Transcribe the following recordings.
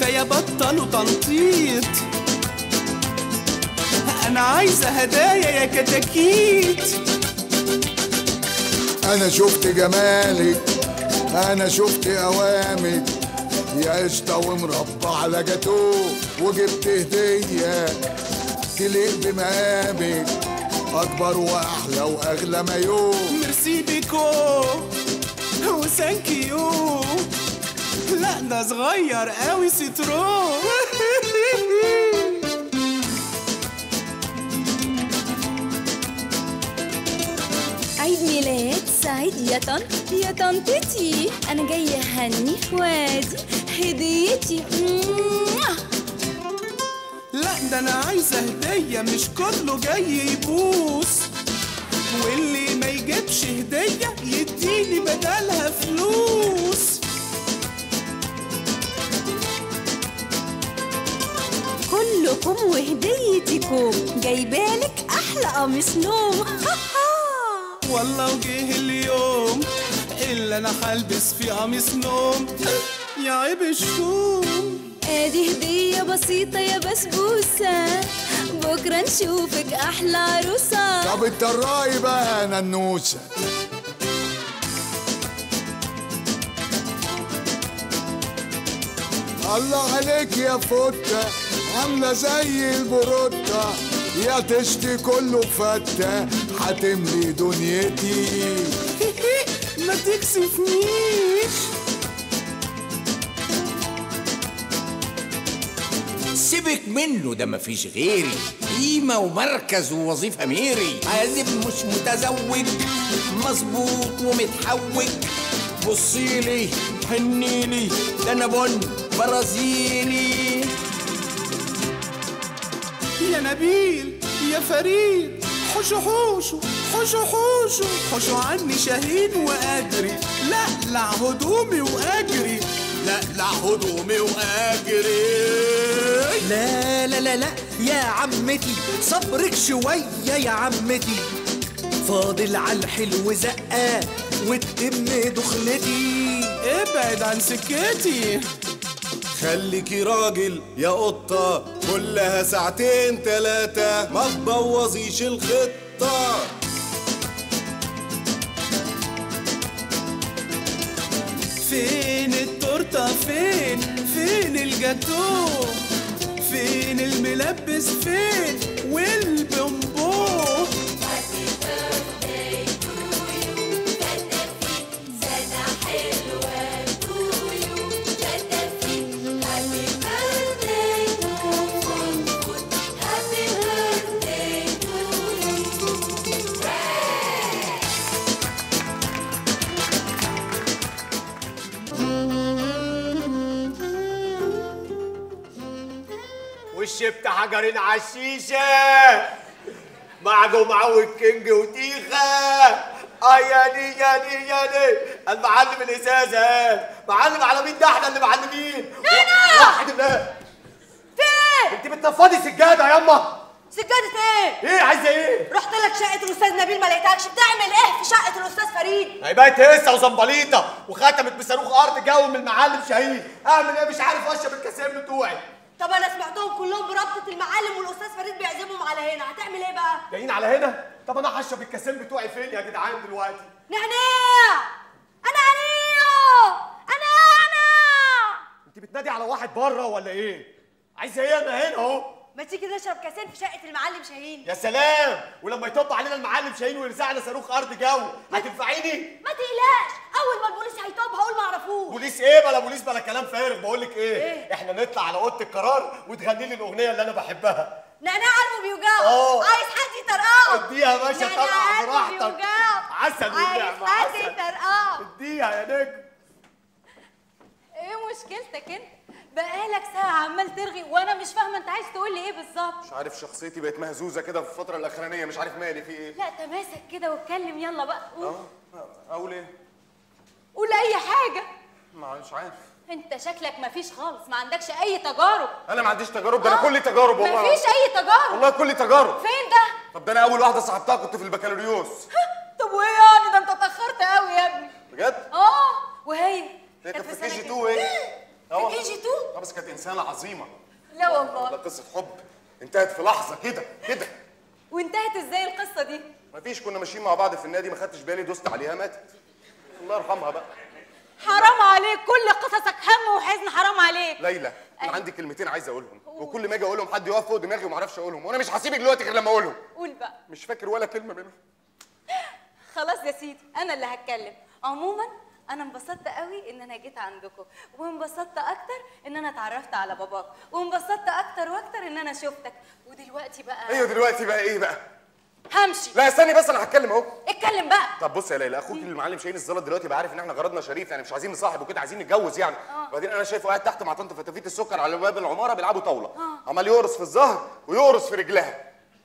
كفايه بطلوا تنطيط انا عايزه هدايا يا كتاكيت انا شفت جمالك انا شفت اوامك يا قشطة ومربع على جاتوه وجبت هدية تليق بمقامك اكبر واحلى واغلى مايو ميرسي بيكو وثانك يو لا ده صغير قوي سيترو عيد ميلاد سعيد يا طنط يا طنطتي انا جايه اهني وادي هديتي موah. لا ده انا عايزه هديه مش كله جاي يبوس واللي ما يجيبش هديه يديني بدلها فلوس كلكم وهديتكم جايبالك احلى قميص نوم والله وجه اليوم اللي انا هلبس فيه قميص نوم يا عيب الشوم ادي هديه بسيطه يا بسبوسه بكره نشوفك احلى عروسه طب الطراي بقى يا ننوسة الله عليك يا فوتة عاملة زي البروتة يا تشتي كله فتة هتملي دنيتي ما تكسفنيش سيبك منه ده مفيش غيري قيمة ومركز ووظيفة ميري عازب مش متزوج مظبوط ومتحوج بصيلي حنيلي ده انا بن برازيلي يا نبيل يا فريد حوشو حوشو حوشو حوشو حوشو عني شاهين واجري لا لا هدومي واجري لا لا هدومي واجري لا لا لا لا يا عمتي صبرك شوية يا عمتي فاضل على الحلو زقة وتتم دخلتي ابعد عن سكتي خليكي راجل يا قطة كلها ساعتين تلاتة ما تبوظيش الخطة فين التورته فين فين الجاتو فين الملبس فين والبومبو وشبت حجرين على الشيشة مع جمعة والكينج وتيخة اه يا دي يا دي يا دي المعلم الازازة معلم على مين ده احنا اللي معلمين نانا! واحد الله فين؟ انت بتنفضي سجادة ياما سجادة ايه؟ ايه عايزة ايه؟ رحت لك شقة الأستاذ نبيل ما لقيتكش بتعمل ايه في شقة الأستاذ فريد؟ هي بقت هسه وزنبليطة وختمت بصاروخ ارض جو من المعلم شهيد اعمل ايه مش عارف اشرب الكاسين بتوعي طب أنا سمعتهم كلهم بربطة المعلم والأستاذ فريد بيعزمهم على هنا هتعمل ايه بقى؟ جايين على هنا طب انا هشرب الكاسين بتوعي فين يا جدعان دلوقتي نعناع أنا عنيو أنا أنا انت بتنادي على واحد بره ولا ايه عايزه ايه انا هنا اهو ما تيجي نشرب كاسين في شقة المعلم شاهين يا سلام ولما يطب علينا المعلم شاهين ويرزعنا صاروخ ارض جو هتنفعيني ما تقلقش أول ما البوليس هيطب هقول ما أعرفوش بوليس ايه بلا بوليس بلا كلام فارغ بقول لك ايه؟ إيه؟ احنا نطلع على اوضه القرار وتغني لي الاغنيه اللي انا بحبها نعناع قلبه بيوجعه آه. عايز حد يطرقعه اديها يا باشا نعناع طلع قلبه براحتك بيوجعه عسل عايز والنعمه حد عسل يطرقعه اديها يا نجم ايه مشكلتك انت بقالك ساعه عمال ترغي وانا مش فاهمه انت عايز تقول لي ايه بالظبط مش عارف شخصيتي بقت مهزوزة كده في الفترة الأخرانية مش عارف مالي في إيه لا تماسك كده واتكلم يلا بقى قول, اه أقول إيه؟ قول اي حاجه ما مش عارف انت شكلك مفيش خالص ما عندكش اي تجارب أنا ما عنديش تجارب ده أنا كلي تجارب والله مفيش اي تجارب والله كلي تجارب فين ده طب ده أنا أول واحدة صاحبتها كنت في البكالوريوس طب وايه يعني ده انت اتاخرت قوي يا ابني بجد؟ اه وهي هي كانت كانت في سنة كي جي كام؟ 2 إيه؟ اه في كي جي 2 اه بس كانت انسانه عظيمه لا ده والله قصه حب انتهت في لحظه كده كده وانتهت ازاي القصه دي مفيش كنا ماشيين مع بعض في النادي ما خدتش بالي دوست عليها ماتت الله يرحمها بقى حرام عليك كل قصصك هم وحزن حرام عليك ليلى انا عندي كلمتين عايز اقولهم وكل ما اجي اقولهم حد يقف فوق دماغي وما اعرفش اقولهم وانا مش هسيبك دلوقتي غير لما اقولهم قول بقى مش فاكر ولا كلمه منهم خلاص يا سيدي انا اللي هتكلم عموما انا انبسطت قوي ان انا جيت عندكم وانبسطت اكتر ان انا اتعرفت على باباك وانبسطت اكتر واكتر ان انا شفتك ودلوقتي بقى ايوه دلوقتي بقى ايه بقى همشي لا استني بس انا هتكلم اهو اتكلم بقى طب بص يا ليلى اخوك المعلم شاهين الزلط دلوقتي بقى عارف ان احنا غرضنا شريف يعني مش عايزين نصاحب وكده عايزين نتجوز يعني وبعدين انا شايفه قاعد تحت مع طنط فتافيت السكر على باب العماره بيلعبوا طاوله عمال يقرص في الظهر ويقرص في رجلها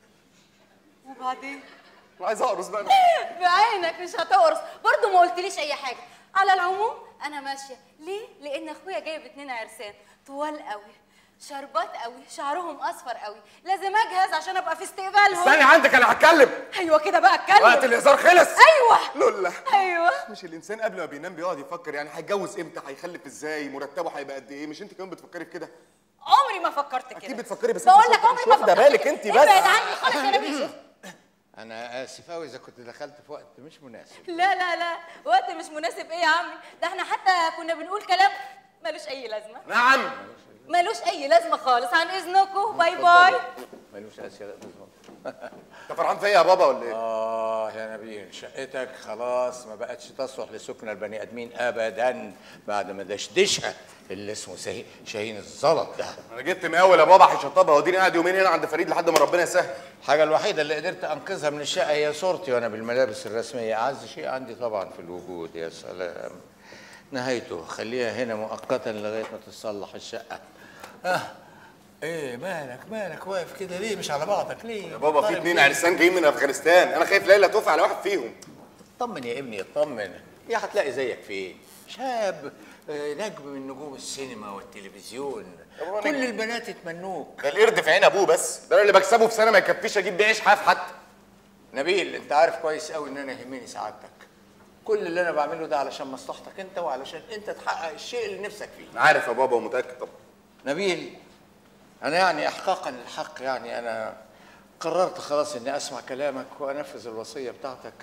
وبعدين وعايز اقرص بقى بعينك مش هتقرص برضه ما قلتليش اي حاجه على العموم انا ماشيه ليه لان اخويا جايب اتنين عرسان طوال قوي شربات قوي شعرهم اصفر قوي لازم اجهز عشان ابقى في استقبالهم استني عندك انا هتكلم ايوه كده بقى اتكلم وقت الهزار خلص ايوه لولا ايوه مش الانسان قبل ما بينام بيقعد يفكر يعني هيتجوز امتى هيخلف ازاي مرتبه هيبقى قد ايه مش انت كمان بتفكري في كده عمري ما فكرت كده اكيد بتفكري بس بقول انت لك مش عمري ما واخده فكرت بالك كده. انت بس ابعد عني خالص يا نبيل انا اسف قوي اذا كنت دخلت في وقت مش مناسب لا لا لا وقت مش مناسب ايه يا عمي ده احنا حتى كنا بنقول كلام ملوش اي لازمه نعم ملوش اي لازمه خالص عن اذنكم باي باي ملوش اسئله انت فرحان فيا يا بابا ولا ايه؟ اه يا نبيل شقتك خلاص ما بقتش تصلح لسكن البني ادمين ابدا بعد ما دشدشها اللي اسمه سهي- شاهين الزلط ده انا جبت مقاول يا بابا هيشطبها وديني قاعد يومين هنا عند فريد لحد ما ربنا يسهل الحاجة الوحيدة اللي قدرت أنقذها من الشقة هي صورتي وأنا بالملابس الرسمية أعز شيء عندي طبعا في الوجود يا سلام نهايته خليها هنا مؤقتا لغاية ما تتصلح الشقة آه. إيه مالك مالك واقف كده ليه مش على بعضك ليه؟ يا بابا في طالب اتنين ليه؟ عرسان جايين من افغانستان انا خايف ليلى توفى على واحد فيهم اطمن يا ابني اطمن يا هتلاقي زيك فين شاب آه، نجم من نجوم السينما والتلفزيون بابا كل نجم. البنات يتمنوك ده القرد في عين ابوه بس ده انا اللي بكسبه في سنه ما يكفيش اجيب بيه عيش حاف حتى نبيل انت عارف كويس قوي ان انا يهمني سعادتك كل اللي انا بعمله ده علشان مصلحتك انت وعلشان انت تحقق الشيء اللي نفسك فيه انا عارف يا بابا ومتاكد طبعا نبيل انا يعني احقاقا للحق يعني انا قررت خلاص اني اسمع كلامك وانفذ الوصيه بتاعتك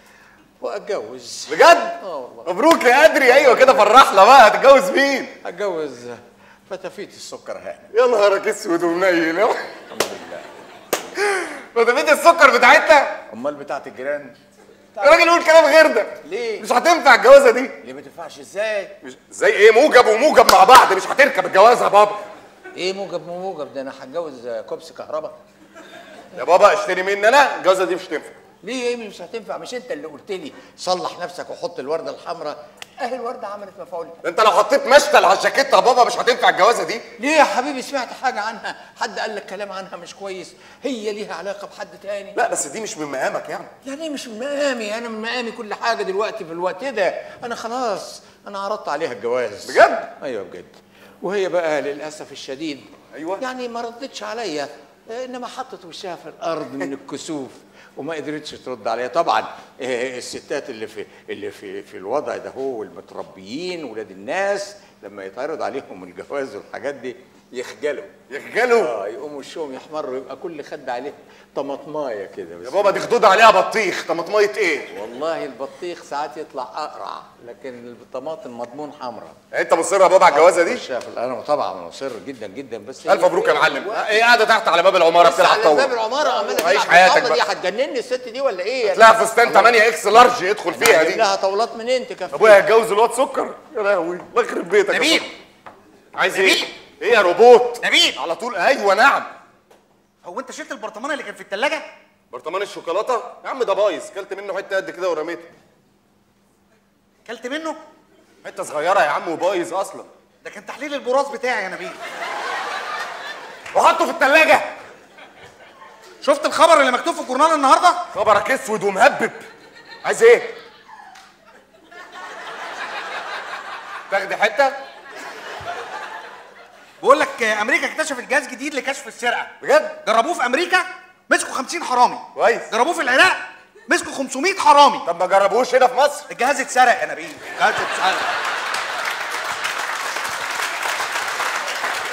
واتجوز بجد اه والله مبروك يا ادري ايوه كده فرحنا بقى هتتجوز مين اتجوز فتافيت السكر هانم يا نهارك اسود ومنيل الحمد لله فتافيت السكر بتاعتنا امال بتاعت الجيران الراجل يقول كلام غير ده ليه؟ مش هتنفع الجوازه دي ليه ما تنفعش ازاي مش زي ايه موجب وموجب مع بعض مش هتركب الجوازه يا بابا ايه موجب مو موجب ده انا هتجوز كوبس كهرباء يا بابا اشتري مني انا الجوازه دي مش تنفع ليه يا ابني مش هتنفع مش انت اللي قلت لي صلح نفسك وحط الورده الحمراء اهي الورده عملت مفعول ده انت لو حطيت مشتل على الجاكيته يا بابا مش هتنفع الجوازه دي ليه يا حبيبي سمعت حاجه عنها حد قال لك كلام عنها مش كويس هي ليها علاقه بحد تاني لا بس دي مش من مقامك يعني يعني إيه مش من مقامي انا من مقامي كل حاجه دلوقتي في الوقت ده انا خلاص انا عرضت عليها الجواز بجد؟ ايوه بجد وهي بقى للاسف الشديد أيوة. يعني ما ردتش عليا انما حطت وشها في الارض من الكسوف وما قدرتش ترد عليا طبعا آه، الستات اللي في اللي في في الوضع ده هو المتربيين ولاد الناس لما يتعرض عليهم الجواز والحاجات دي يخجلوا يخجلوا اه يقوموا وشهم يحمروا يبقى كل خد عليه طماطمايه كده يا بابا دي خدود عليها بطيخ طماطميه ايه والله البطيخ ساعات يطلع اقرع لكن الطماطم مضمون حمراء يعني انت مصر يا بابا على الجوازه دي شاف انا طبعا مصر جدا جدا بس الف مبروك يا معلم ايه قاعده تحت على باب العماره بس على بتلعب باب طاوله العماره عماله عيش تلعب حياتك الطاولة بقى. دي هتجنني الست دي ولا ايه؟ تلاقي فستان 8 اكس لارج يدخل فيها هجيب دي لها طاولات منين تكفي ابويا هيتجوز الواد سكر يا لهوي الله يخرب بيتك يا نبيل. سكر. عايز ايه؟ ايه يا روبوت؟ نبيل. على طول ايوه نعم هو انت شلت البرطمان اللي كان في الثلاجه برطمان الشوكولاته يا عم ده بايظ كلت منه حته قد كده ورميته كلت منه حته صغيره يا عم وبايظ اصلا ده كان تحليل البراز بتاعي يا نبيل وحطه في الثلاجه شفت الخبر اللي مكتوب في الجورنال النهارده خبرك اسود ومهبب عايز ايه؟ تاخدي حته؟ بيقول لك آه، امريكا اكتشفت جهاز جديد لكشف السرقه بجد؟ جربوه في امريكا مسكوا 50 حرامي كويس جربوه في العراق مسكوا 500 حرامي طب ما جربوش هنا في مصر الجهاز اتسرق يا نبيل الجهاز اتسرق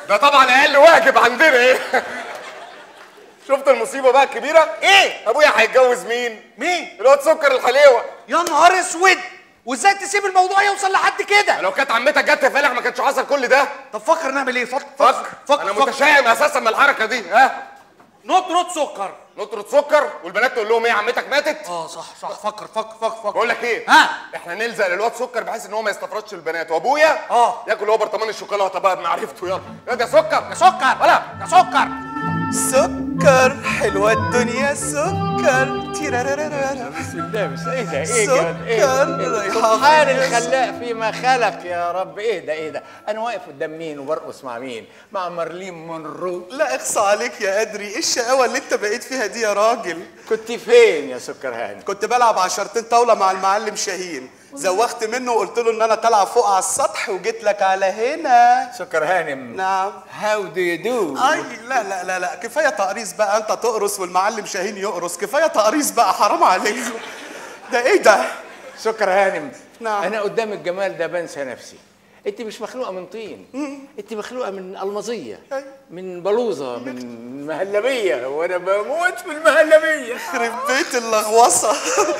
ده طبعا اقل واجب عندنا ايه شفت المصيبه بقى الكبيره ايه ابويا هيتجوز مين مين الواد سكر الحليوه يا نهار اسود وازاي تسيب الموضوع يوصل لحد كده لو كانت عمتك جت تفلح ما كانش حصل كل ده طب فكر نعمل ايه فكر فكر فكر انا فكر متشائم اساسا من الحركه دي ها نطرد سكر نطرد سكر والبنات تقول لهم ايه عمتك ماتت اه صح صح فكر فكر فكر فكر بقول لك ايه ها احنا نلزق للواد سكر بحيث ان هو ما يستفردش البنات وابويا اه. ياكل هو برطمان الشوكولاته بقى بمعرفته يلا يلا يا سكر يا سكر ولا يا سكر سكر حلوة الدنيا سكر تيرارارارا بسم الله بس ايه ده ايه سكر كمان؟ ايه رايحة سبحان فين يا الخلاق فيما خلق يا رب ايه ده ايه ده انا واقف قدام مين وبرقص مع مين مع مارلين مونرو لا اخصى عليك يا ادري ايه الشقاوة اللي انت بقيت فيها دي يا راجل كنت فين يا سكر هاني كنت بلعب عشرتين طاولة مع المعلم شاهين زوخت منه وقلت له ان انا طالعة فوق على السطح وجيت لك على هنا سكر هانم نعم هاو دو يو دو اي لا لا لا لا كفايه تقريص بقى انت تقرص والمعلم شاهين يقرص كفايه تقريص بقى حرام عليك ده ايه ده سكر هانم نعم. انا قدام الجمال ده بنسى نفسي انت مش مخلوقه من طين انت مخلوقه من المظيه أيوة. من بلوزه من مهلبيه وانا بموت في المهلبيه يخرب بيت اللغوصه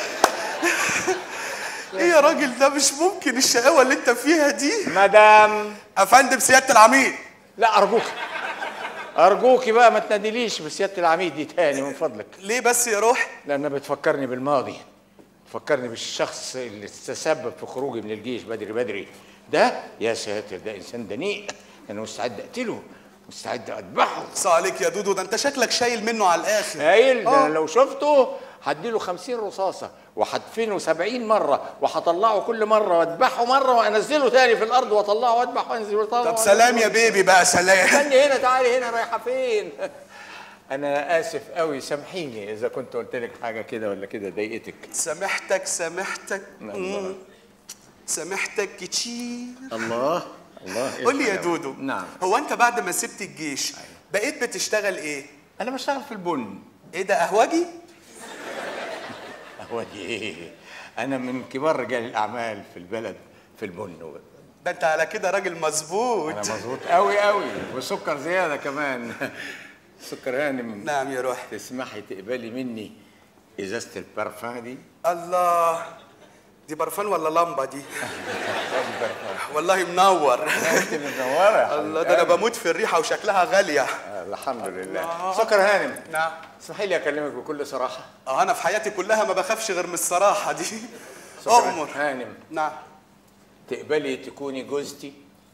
ايه يا راجل ده مش ممكن الشقاوه اللي انت فيها دي مدام افندم سياده العميد لا ارجوك ارجوكي بقى ما تناديليش بسياده العميد دي تاني من فضلك ليه بس يا روح لانها بتفكرني بالماضي تفكرني بالشخص اللي تسبب في خروجي من الجيش بدري بدري ده يا ساتر ده انسان دنيء انا مستعد اقتله مستعد اذبحه اقصى عليك يا دودو ده انت شكلك شايل منه على الاخر هايل ده آه. أنا لو شفته هديله خمسين رصاصة وهدفنه سبعين مرة وهطلعه كل مرة واذبحه مرة وانزله تاني في الارض واطلعه واذبح وانزل واطلع طب سلام يا بيبي بقى سلام استني هنا تعالي هنا رايحة فين انا اسف قوي سامحيني اذا كنت قلت لك حاجة كده ولا كده ضايقتك سامحتك سامحتك مم. سامحتك كتير الله الله إيه قول لي يا الحلاوة؟ دودو نعم هو انت بعد ما سبت الجيش بقيت بتشتغل ايه انا بشتغل في البن ايه ده قهوجي هو دي ايه انا من كبار رجال الاعمال في البلد في البن ده انت على كده راجل مظبوط انا مظبوط قوي قوي وسكر زياده كمان سكر هانم نعم يا روح تسمحي تقبلي مني ازازه البارفان دي الله دي برفان ولا لمبه دي والله منور انت منوره يا الله ده انا بموت في الريحه وشكلها غاليه الحمد لله سكر هانم نعم اسمحي لي اكلمك بكل صراحه اه انا في حياتي كلها ما بخافش غير من الصراحه دي سكر امر هانم نعم تقبلي تكوني جوزتي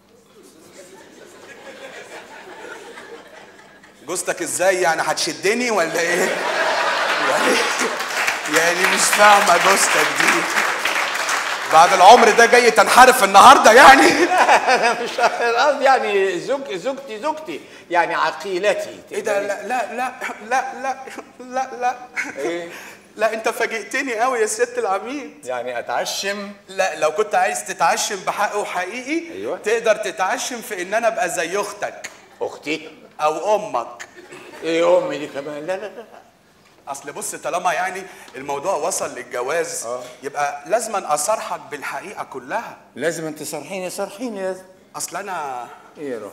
جوزتك ازاي يعني هتشدني ولا ايه يعني يعني مش فاهمه جوزتك دي بعد العمر ده جاي تنحرف النهارده يعني انا مش قصدي يعني زوج زوجتي زوجتي يعني عقيلتي ايه ده لا لا لا لا لا لا لا ايه لا انت فاجئتني قوي يا سياده العميد يعني اتعشم لا لو كنت عايز تتعشم بحق وحقيقي أيوة. تقدر تتعشم في ان انا ابقى زي اختك اختي او امك ايه امي دي كمان لا لا لا اصل بص طالما يعني الموضوع وصل للجواز يبقى لازم اصارحك بالحقيقه كلها لازم انت تصرحيني صرحيني لازم اصل انا ايه يا روح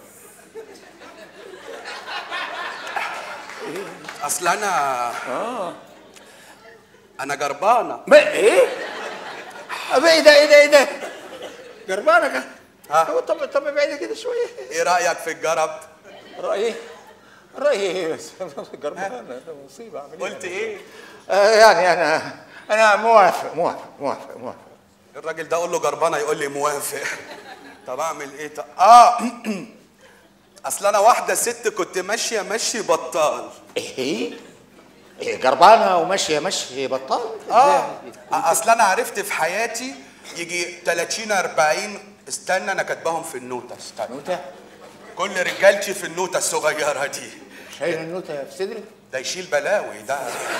اصل انا اه انا جربانه بقى ايه؟ أبقى ايه ده ايه ده ايه ده؟ جربانة كده ها؟ طب طب طب ابعدي كده شوية ايه رايك في الجرب رأيي رأيي ايه بس جربانة ده مصيبة اعمل ايه؟ قلت ايه آه يعني انا انا موافق موافق موافق موافق الراجل ده اقول له جربانه يقول لي موافق طب اعمل ايه طب اه اصل انا واحده ست كنت ماشيه مشي بطال ايه؟ ايه جربانة وماشية مشي بطال؟ اه اصل انا عرفت في حياتي يجي 30 40 استنى انا كاتباهم في النوتة استنى نوتة؟ كل رجالتي في النوتة الصغيرة دي شايل النوتة في صدرك؟ ده يشيل بلاوي ده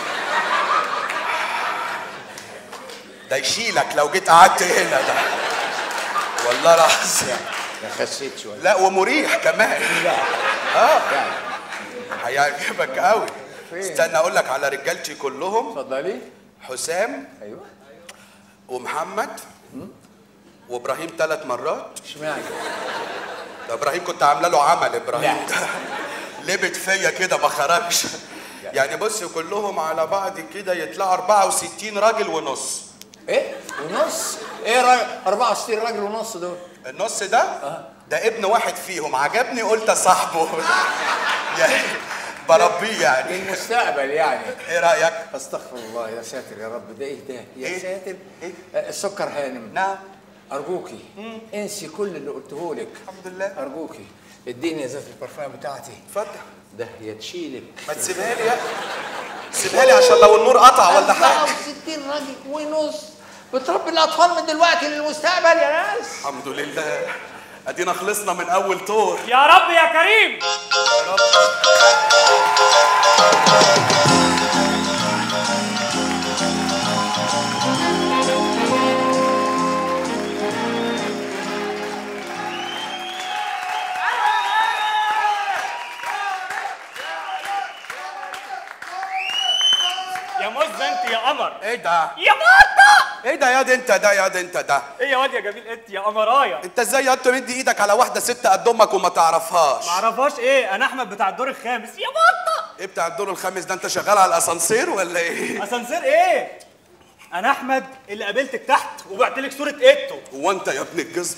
ده يشيلك لو جيت قعدت هنا ده والله العظيم انا خسيت شوية لا ومريح كمان اه هيعجبك قوي استنى اقول لك على رجالتي كلهم اتفضلي حسام ايوه ومحمد وابراهيم ثلاث مرات اشمعنى؟ ده ابراهيم كنت عامله له عمل ابراهيم لبت فيا كده ما خرجش يعني بص كلهم على بعض كده يطلعوا 64 راجل ونص ايه ونص ايه راجل 64 راجل ونص دول النص ده ده ابن واحد فيهم عجبني قلت صاحبه يعني بربيه يعني المستقبل يعني ايه رايك استغفر الله يا ساتر يا رب ده ايه ده يا إيه؟ ساتر إيه؟ آه، السكر هانم نعم ارجوكي انسي كل اللي قلته لك الحمد لله ارجوكي اديني ازازه البرفان بتاعتي اتفضل ده يا تشيلك ما تسيبها لي يا سيبها لي عشان لو النور قطع ولا حاجه 64 راجل ونص بتربي الاطفال من دلوقتي للمستقبل يا ناس الحمد لله ادينا خلصنا من اول طور يا رب يا كريم يا مز انت يا قمر ايه ده يا بطه ايه ده يا دي انت ده يا دي انت ده ايه يا واد يا جميل انت يا قمرايه انت ازاي يا انت مدي ايدك على واحده ست قد امك وما تعرفهاش معرفهاش ايه انا احمد بتاع الدور الخامس يا بطه ايه بتاع الدور الخامس ده انت شغال على الاسانسير ولا ايه اسانسير ايه انا احمد اللي قابلتك تحت وبعت لك صوره ايتو هو انت يا ابن الجزم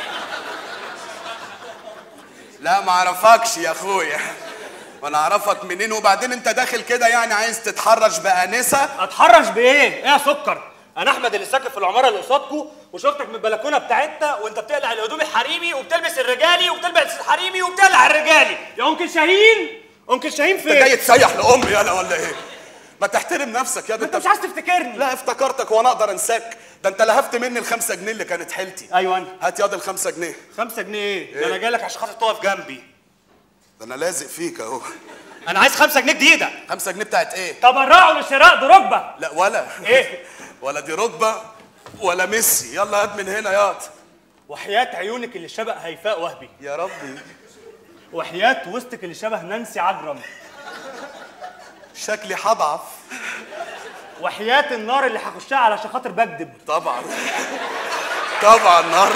لا ما اعرفكش يا اخويا وانا اعرفك منين وبعدين انت داخل كده يعني عايز تتحرش بانسه اتحرش بايه ايه يا سكر انا احمد اللي ساكن في العماره اللي قصادكم وشفتك من البلكونه بتاعتنا وانت بتقلع الهدوم الحريمي وبتلبس الرجالي وبتلبس الحريمي وبتقلع الرجالي يا انكل شاهين انكل شاهين انت جاي فين تسيح لامي يالا ولا ايه ما تحترم نفسك يا ده انت مش عايز تفتكرني لا افتكرتك وانا اقدر انساك ده انت لهفت مني الخمسة جنيه اللي كانت حيلتي ايوه انا هات ياض الخمسة جنيه خمسة جنيه ايه ده انا جاي لك عشان خاطر تقف جنبي ده انا لازق فيك اهو انا عايز خمسة جنيه جديده خمسة جنيه بتاعت ايه تبرعوا لشراء دروجبا لا ولا ايه ولا دي ركبة ولا ميسي يلا هات من هنا ياض وحياة عيونك اللي شبه هيفاء وهبي يا ربي وحياة وسطك اللي شبه نانسي عجرم شكلي هضعف وحياة النار اللي هخشها علشان خاطر بكدب طبعا طبعا نار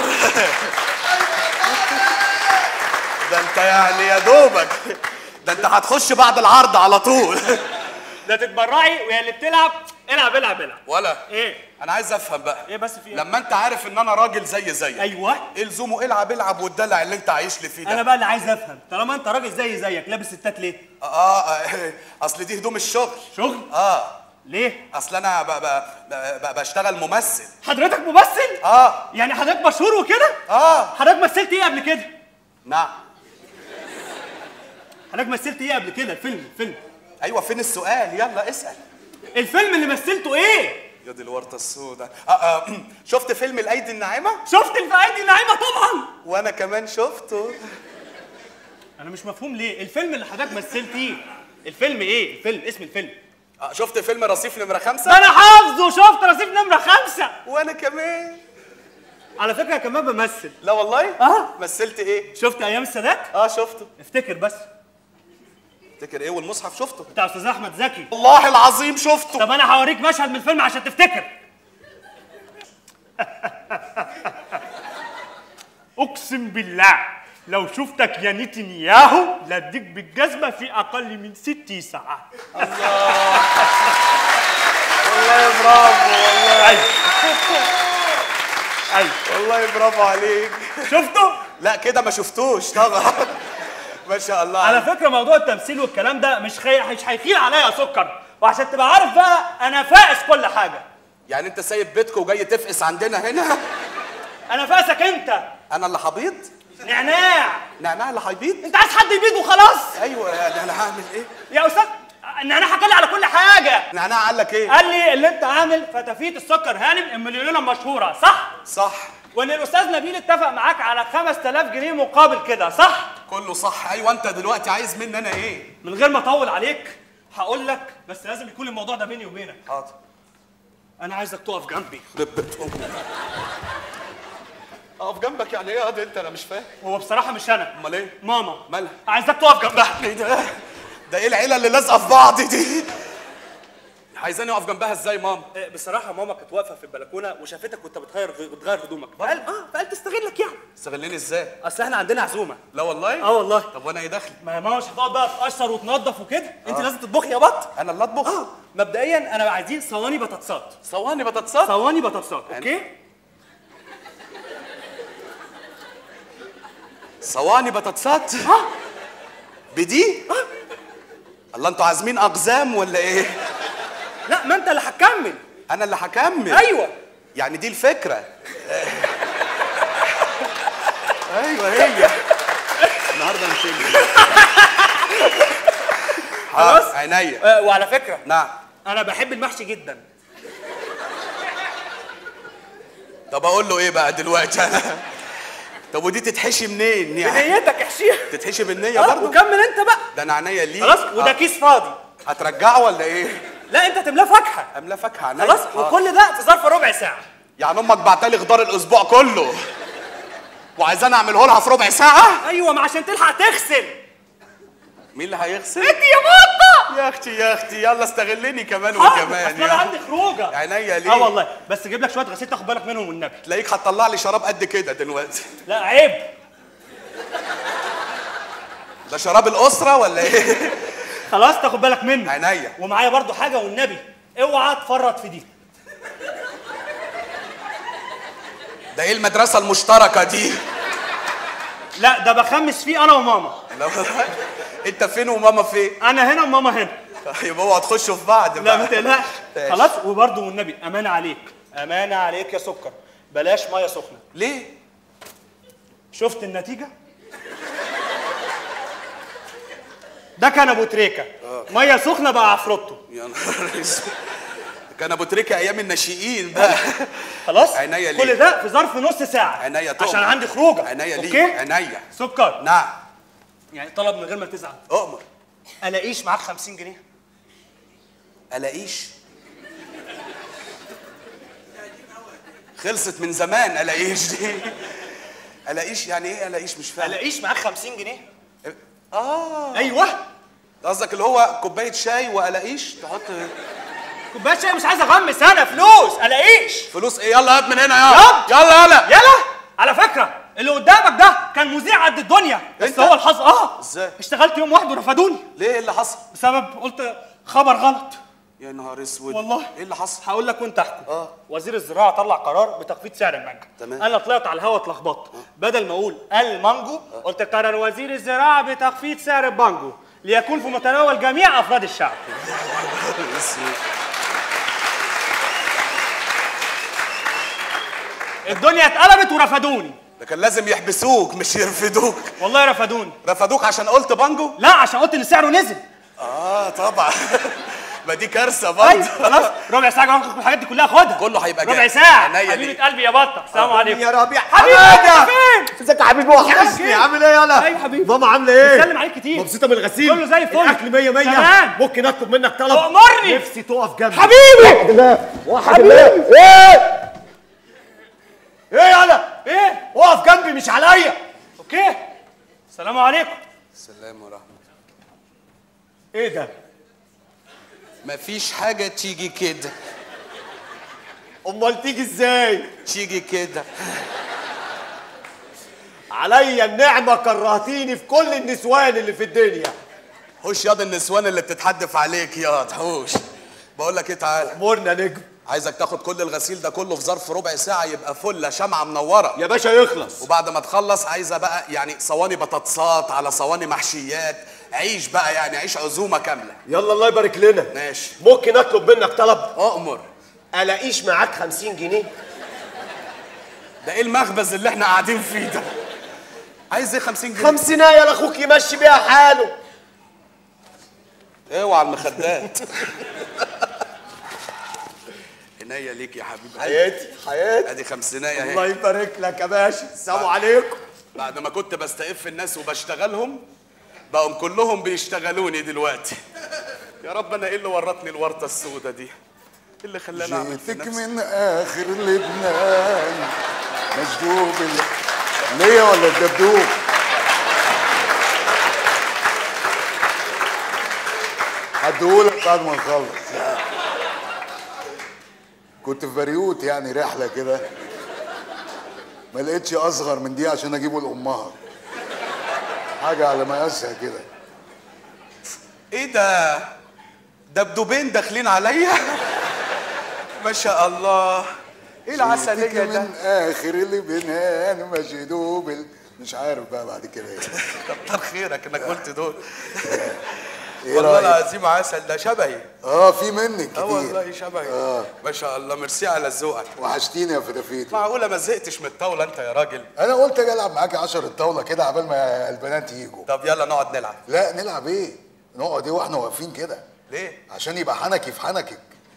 ده انت يعني يا دوبك ده انت هتخش بعد العرض على طول ده تتبرعي ويا اللي بتلعب العب العب العب ولا ايه انا عايز افهم بقى ايه بس في ايه لما انت عارف ان انا راجل زي زيك ايوه ايه لزومه العب العب والدلع اللي انت عايش لي فيه ده انا بقى اللي عايز افهم طالما انت راجل زي زيك لابس ستات ليه اه, آه اصل دي هدوم الشغل شغل اه ليه اصل انا ب ب ب ب بشتغل ممثل حضرتك ممثل اه يعني حضرتك مشهور وكده اه حضرتك مثلت ايه قبل كده نعم حضرتك مثلت ايه قبل كده الفيلم الفيلم ايوه فين السؤال يلا اسال الفيلم اللي مثلته ايه يا دي الورطه السوداء آه آه شفت فيلم الايدي الناعمه شفت الفايدة النعيمة طبعا وانا كمان شفته انا مش مفهوم ليه الفيلم اللي حضرتك مثلتيه الفيلم ايه الفيلم اسم الفيلم آه شفت فيلم رصيف نمره ده خمسة انا حافظه شفت رصيف نمرة خمسة وانا كمان على فكرة كمان بمثل لا والله اه مثلت ايه شفت ايام السادات اه شفته افتكر بس تفتكر ايه والمصحف شفته بتاع استاذ احمد زكي والله العظيم شفته طب انا هوريك مشهد من الفيلم عشان تفتكر اقسم بالله لو شفتك يا نتنياهو لاديك بالجزمه في اقل من ست ساعات والله برافو والله ايوه ايوه والله برافو عليك شفته لا كده ما شفتوش طبعا ما شاء الله على فكره موضوع التمثيل والكلام ده مش خي... مش هيخيل عليا يا سكر وعشان تبقى عارف بقى انا فائس كل حاجه يعني انت سايب بيتك وجاي تفقس عندنا هنا انا فائسك انت انا اللي هبيض نعناع نعناع اللي هيبيض انت عايز حد يبيض وخلاص ايوه يعني انا هعمل ايه يا استاذ نعناع حكى لي على كل حاجه نعناع قال لك ايه قال لي اللي انت عامل فتافيت السكر هانم المليونيره المشهوره صح صح وان الاستاذ نبيل اتفق معاك على 5000 جنيه مقابل كده صح كله صح ايوه انت دلوقتي عايز مني انا ايه من غير ما اطول عليك هقول لك بس لازم يكون الموضوع ده بيني وبينك حاضر انا عايزك تقف جنبي بت امي اقف جنبك يعني ايه يا واد انت انا مش فاهم هو بصراحه مش انا امال ايه ماما مالها عايزك تقف جنبها ايه ده ده ايه العيله اللي لازقه في بعض دي عايزاني اقف جنبها ازاي ماما آه، بصراحه ماما كانت واقفه في البلكونه وشافتك وانت بتغير بتغير هدومك فقال اه فقال تستغلك يعني استغلني ازاي اصل احنا عندنا عزومه لا والله اه والله طب وانا ايه دخلي ما ماما مش هتقعد بقى تقشر وتنظف وكده انت لازم تطبخي يا بط انا اللي اطبخ اه مبدئيا انا عايزين صواني بطاطسات صواني بطاطسات صواني بطاطسات اوكي صواني بطاطسات بدي الله انتوا عازمين اقزام ولا ايه لا ما انت اللي هتكمل انا اللي هكمل ايوه يعني دي الفكره ايوه هي النهارده نشيل خلاص؟ عينيا آه وعلى فكره نعم انا بحب المحشي جدا طب اقول له ايه بقى دلوقتي انا طب ودي تتحشي منين يعني بنيتك احشيها تتحشي بالنيه آه برضه وكمل انت بقى ده انا عينيا ليه خلاص وده آه. كيس فاضي هترجعه ولا ايه لا انت تملاه فاكهه املا فاكهه عينيا خلاص آه. وكل ده في ظرف ربع ساعه يعني امك بعتلي خضار الاسبوع كله وعايزاني اعمله لها في ربع ساعه ايوه ما عشان تلحق تغسل مين اللي هيغسل انت يا بطه يا اختي يا اختي يلا استغلني كمان حاضر، وكمان اصل انا عندي خروجه عينيا ليه اه والله بس جيب لك شويه غسيل تاخد بالك منهم والنبي تلاقيك هتطلع لي شراب قد كده دلوقتي لا عيب ده شراب الاسره ولا ايه خلاص تاخد بالك منه عينيا ومعايا برضو حاجه والنبي اوعى تفرط في دي ده ايه المدرسه المشتركه دي لا ده بخمس فيه انا وماما لا والله. انت فين وماما فين انا هنا وماما هنا طيب اوعوا تخشوا في بعض لا بقى ما تقلقش ماشي. خلاص وبرضو والنبي امانه عليك امانه عليك يا سكر بلاش ميه سخنه ليه شفت النتيجه ده كان ابو تريكه ميه سخنه بقى عفروتو يا نهار اسود كان ابو تريكه ايام الناشئين بقى خلاص عينيا ليه كل ده في ظرف نص ساعه عينيا طبعا عشان عندي خروجه عينيا ليه اوكي عينيا سكر نعم يعني طلب من غير ما تزعل اؤمر الاقيش معاك 50 جنيه الاقيش خلصت من زمان الاقيش دي الاقيش يعني ايه الاقيش مش فاهم الاقيش معاك 50 جنيه اه ايوه قصدك اللي هو كوبايه شاي والاقيش تحط كوبايه شاي مش عايز اغمس انا فلوس الاقيش فلوس ايه يلا هات من هنا يلا يلا. يلا يلا يلا على فكره اللي قدامك ده كان مذيع قد الدنيا بس أنت؟ هو الحظ اه ازاي اشتغلت يوم واحد ورفضوني ليه ايه اللي حصل بسبب قلت خبر غلط يا نهار اسود والله. ايه اللي حصل هقول لك وانت احكم اه. وزير الزراعه طلع قرار بتخفيض سعر المانجا تمام. انا طلعت على الهوا اتلخبطت بدل ما اقول المانجو قلت قرر وزير الزراعه بتخفيض سعر البانجو ليكون في متناول جميع افراد الشعب الدنيا اتقلبت ورفضوني ده كان لازم يحبسوك مش يرفدوك والله رفضوني رفدوك عشان قلت بانجو لا عشان قلت ان سعره نزل اه طبعا ما دي كارثه ايوه برضه خلاص ربع ساعه جوه الحاجات دي كلها خدها كله هيبقى ربع جاهز. ساعه عينيا حبيبه ليك. قلبي يا بطه السلام عليكم يا ربيع حبيبي حماده انت فين ازيك يا حبيبي وحشني عامل ايه يلا ايوه حبيبي ماما عامله ايه بسلم عليك كتير مبسوطه من الغسيل كله زي الفل. الاكل 100 100 تمام. ممكن اطلب منك طلب أؤمرني. نفسي تقف جنبي حبيبي واحد الله ايه ايه يلا ايه اقف جنبي مش عليا اوكي السلام عليكم سلام ورحمه ايه ده مفيش حاجه تيجي كده امال تيجي ازاي تيجي كده عليا النعمه كرهتيني في كل النسوان اللي في الدنيا هوش ياض النسوان اللي بتتحدف عليك ياض هوش بقول لك ايه تعالى امورنا نجم عايزك تاخد كل الغسيل ده كله في ظرف ربع ساعه يبقى فله شمعه منوره يا باشا يخلص وبعد ما تخلص عايزه بقى يعني صواني بطاطسات على صواني محشيات عيش بقى يعني عيش عزومه كامله يلا الله يبارك لنا ماشي ممكن اطلب منك طلب اؤمر الاقيش معاك 50 جنيه ده ايه المخبز اللي احنا قاعدين فيه ده عايز ايه 50 جنيه خمسينايه لاخوك يمشي بيها حاله اوعى المخدات عناية ليك يا حبيبي حياتي حياتي ادي خمسينايه الله اهي يبارك لك يا باشا السلام عليكم بعد ما كنت بستقف الناس وبشتغلهم بقوا كلهم بيشتغلوني دلوقتي يا رب انا ايه اللي ورطني الورطه السودة دي ايه اللي خلاني اعمل في جيتك نفسي من اخر لبنان مشدوب ال- ليا ولا الدبدوب هديهولك بعد ما نخلص كنت في بريوت يعني رحله كده ما لقيتش اصغر من دي عشان اجيبه لامها حاجه على مقاسها كده ايه ده دبدوبين داخلين عليا ما شاء الله ايه العسليه جيتك ده من اخر لبنان مشدوب ال- مش عارف بقى بعد كده ايه كتر خيرك انك قلت دول ايه والله رايك العظيم عسل ده شبهي اه في منك اه كتير والله شبهي آه. ما شاء الله ميرسي على ذوقك وحشتيني يا فتافيت معقوله ما زهقتش من الطاوله انت يا راجل انا قلت اجي العب معاكي 10 الطاوله كده عبال ما البنات يجوا طب يلا نقعد نلعب لا نلعب ايه نقعد ايه واحنا واقفين كده ليه عشان يبقى حنكي في حنكك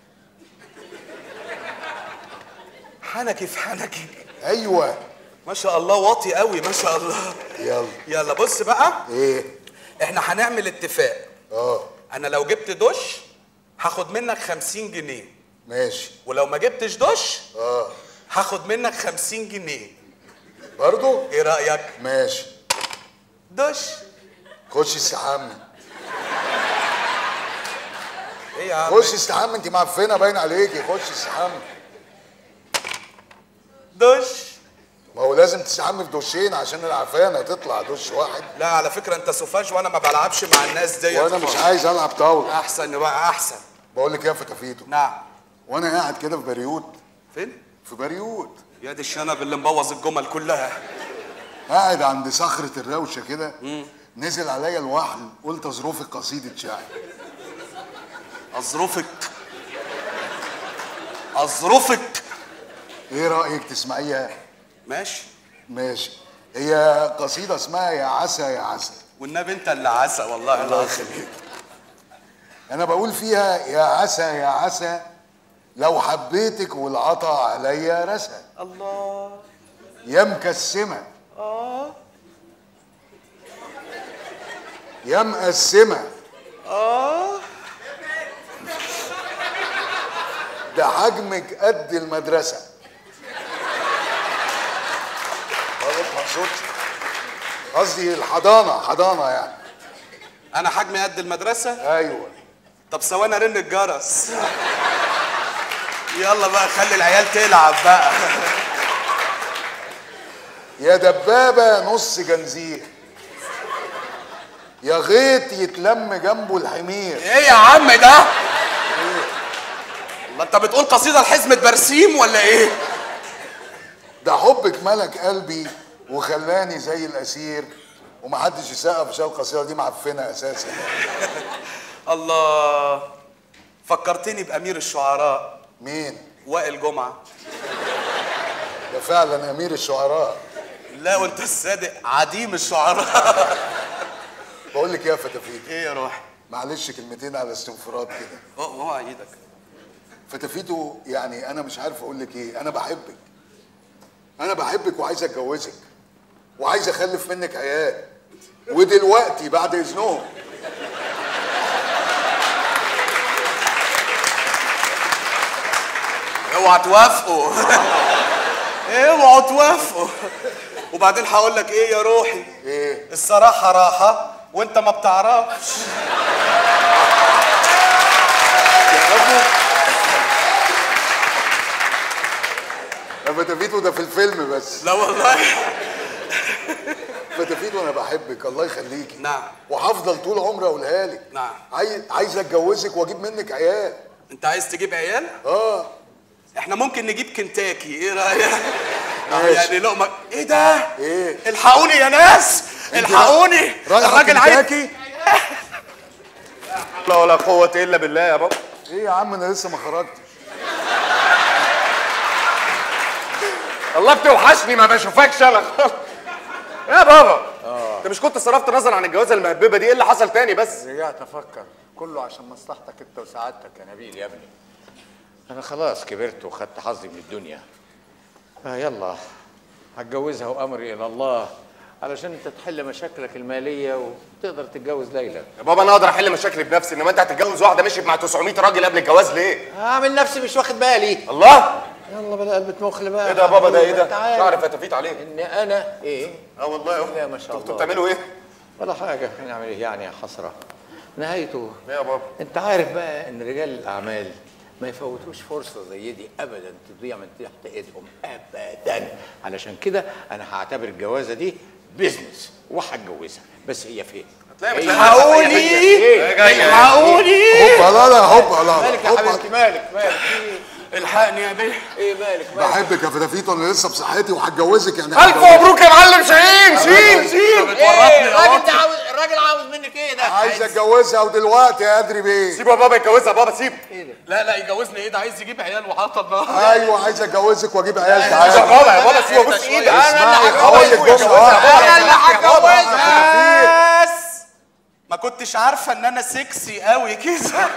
حنكي في حنكي ايوه ما شاء الله واطي قوي ما شاء الله يلا يلا بص بقى ايه احنا هنعمل اتفاق اه انا لو جبت دش هاخد منك 50 جنيه ماشي ولو ما جبتش دش اه هاخد منك 50 جنيه برضو ايه رايك ماشي دش خش استحمي ايه يا عم خش استحمي انت معفنه باين عليكي خش استحمي دش ما هو لازم تستحمي في دشين عشان العفانه تطلع دش واحد لا على فكره انت سوفاج وانا ما بلعبش مع الناس دي وانا مش عايز العب طاوله احسن بقى احسن بقول لك ايه يا فتافيتو نعم وانا قاعد كده في بريوت فين في بريوت يا دي الشنب اللي مبوظ الجمل كلها قاعد عند صخره الروشه كده نزل عليا الوحل قلت ظروفك قصيده شعر اظروفك اظروفك ايه رايك تسمعيها ماشي ماشي هي قصيده اسمها يا عسى يا عسى والنبي انت اللي عسى والله الله يخليك انا بقول فيها يا عسى يا عسى لو حبيتك والعطا عليا رسى الله يا مكسمه اه يا مقسمه اه ده حجمك قد المدرسه غلط مقصود قصدي الحضانه حضانه يعني انا حجمي قد المدرسه ايوه طب ثواني ارن الجرس يلا بقى خلي العيال تلعب بقى يا دبابه نص جنزير يا غيط يتلم جنبه الحمير ايه يا عم ده الله انت بتقول قصيده لحزمه برسيم ولا ايه ده حبك ملك قلبي وخلاني زي الاسير ومحدش يسقف عشان القصيده دي معفنه اساسا الله فكرتني بامير الشعراء مين وائل جمعه ده فعلا امير الشعراء لا وانت الصادق عديم الشعراء بقول لك إيه يا فتافيت ايه يا روح معلش كلمتين على استنفراد كده اوعى ايدك فتافيتو يعني انا مش عارف اقول لك ايه انا بحبك انا بحبك وعايز اتجوزك وعايز اخلف منك عيال ودلوقتي بعد اذنهم اوعى توافقوا اوعوا توافقوا وبعدين هقول لك ايه يا روحي ايه الصراحه راحه وانت ما بتعرفش يا فتافيتو ده في الفيلم بس لا والله فتافيتو انا بحبك الله يخليكي نعم وهفضل طول عمري اقولها لك نعم عايز عايز اتجوزك واجيب منك عيال انت عايز تجيب عيال اه احنا ممكن نجيب كنتاكي ايه رايك ماشي. يعني لقمه ايه ده ايه الحقوني يا ناس انت الحقوني رايحة الراجل عايز كنتاكي؟ لا ولا قوة إلا بالله يا بابا ايه يا عم انا لسه ما خرجتش الله بتوحشني ما بشوفكش انا خالص يا بابا انت مش كنت صرفت نظر عن الجوازه المهببه دي ايه اللي حصل تاني بس رجعت افكر كله عشان مصلحتك انت وسعادتك يا نبيل يا ابني انا خلاص كبرت وخدت حظي من الدنيا آه يلا هتجوزها وامري الى الله علشان انت تحل مشاكلك الماليه وتقدر تتجوز ليلى يا بابا انا اقدر احل مشاكلي بنفسي انما انت هتتجوز واحده مشيت مع 900 راجل قبل الجواز ليه هعمل نفسي مش واخد بالي الله يلا بلا قلبة مخل بقى ايه ده يا بابا ده ايه ده انت عارف شعر فتافيت عليه ان انا ايه اه والله اهو لا ما شاء انتوا الله بتعملوا ايه ولا حاجه نعمل ايه يعني يا حسره نهايته ايه يا بابا انت عارف بقى ان رجال الاعمال ما يفوتوش فرصه زي دي ابدا تضيع من تحت ايدهم ابدا علشان كده انا هعتبر الجوازه دي بيزنس وهتجوزها بس هي فين؟ هتلاقي هي- بتلاقي هقولي هي جاية. هقولي هوبا لا لا هوبا لا مالك يا هوبا. حبيبتي مالك مالك في ايه؟ الحقني يا بيه ايه مالك مالك بحبك يا فتافيتو انا لسه بصحتي وهتجوزك يعني الف هتجوزك. مبروك يا معلم شاهين شين شين ايه الراجل ده عاوز الراجل عاوز منك ايه ده؟ عايز اتجوزها ودلوقتي ادري بيه سيبه يا بابا يتجوزها يا بابا سيب لا لا يجوزني ايه ده عايز يجيب عيال وعطل ايوه عايز اتجوزك واجيب عيال يا تعالى بابا يا بابا سيبه بص ايدك انا اللي هقول لك هتجوزها جمله انا اللي هتجوزها بس ما كنتش عارفه ان انا سكسي قوي كده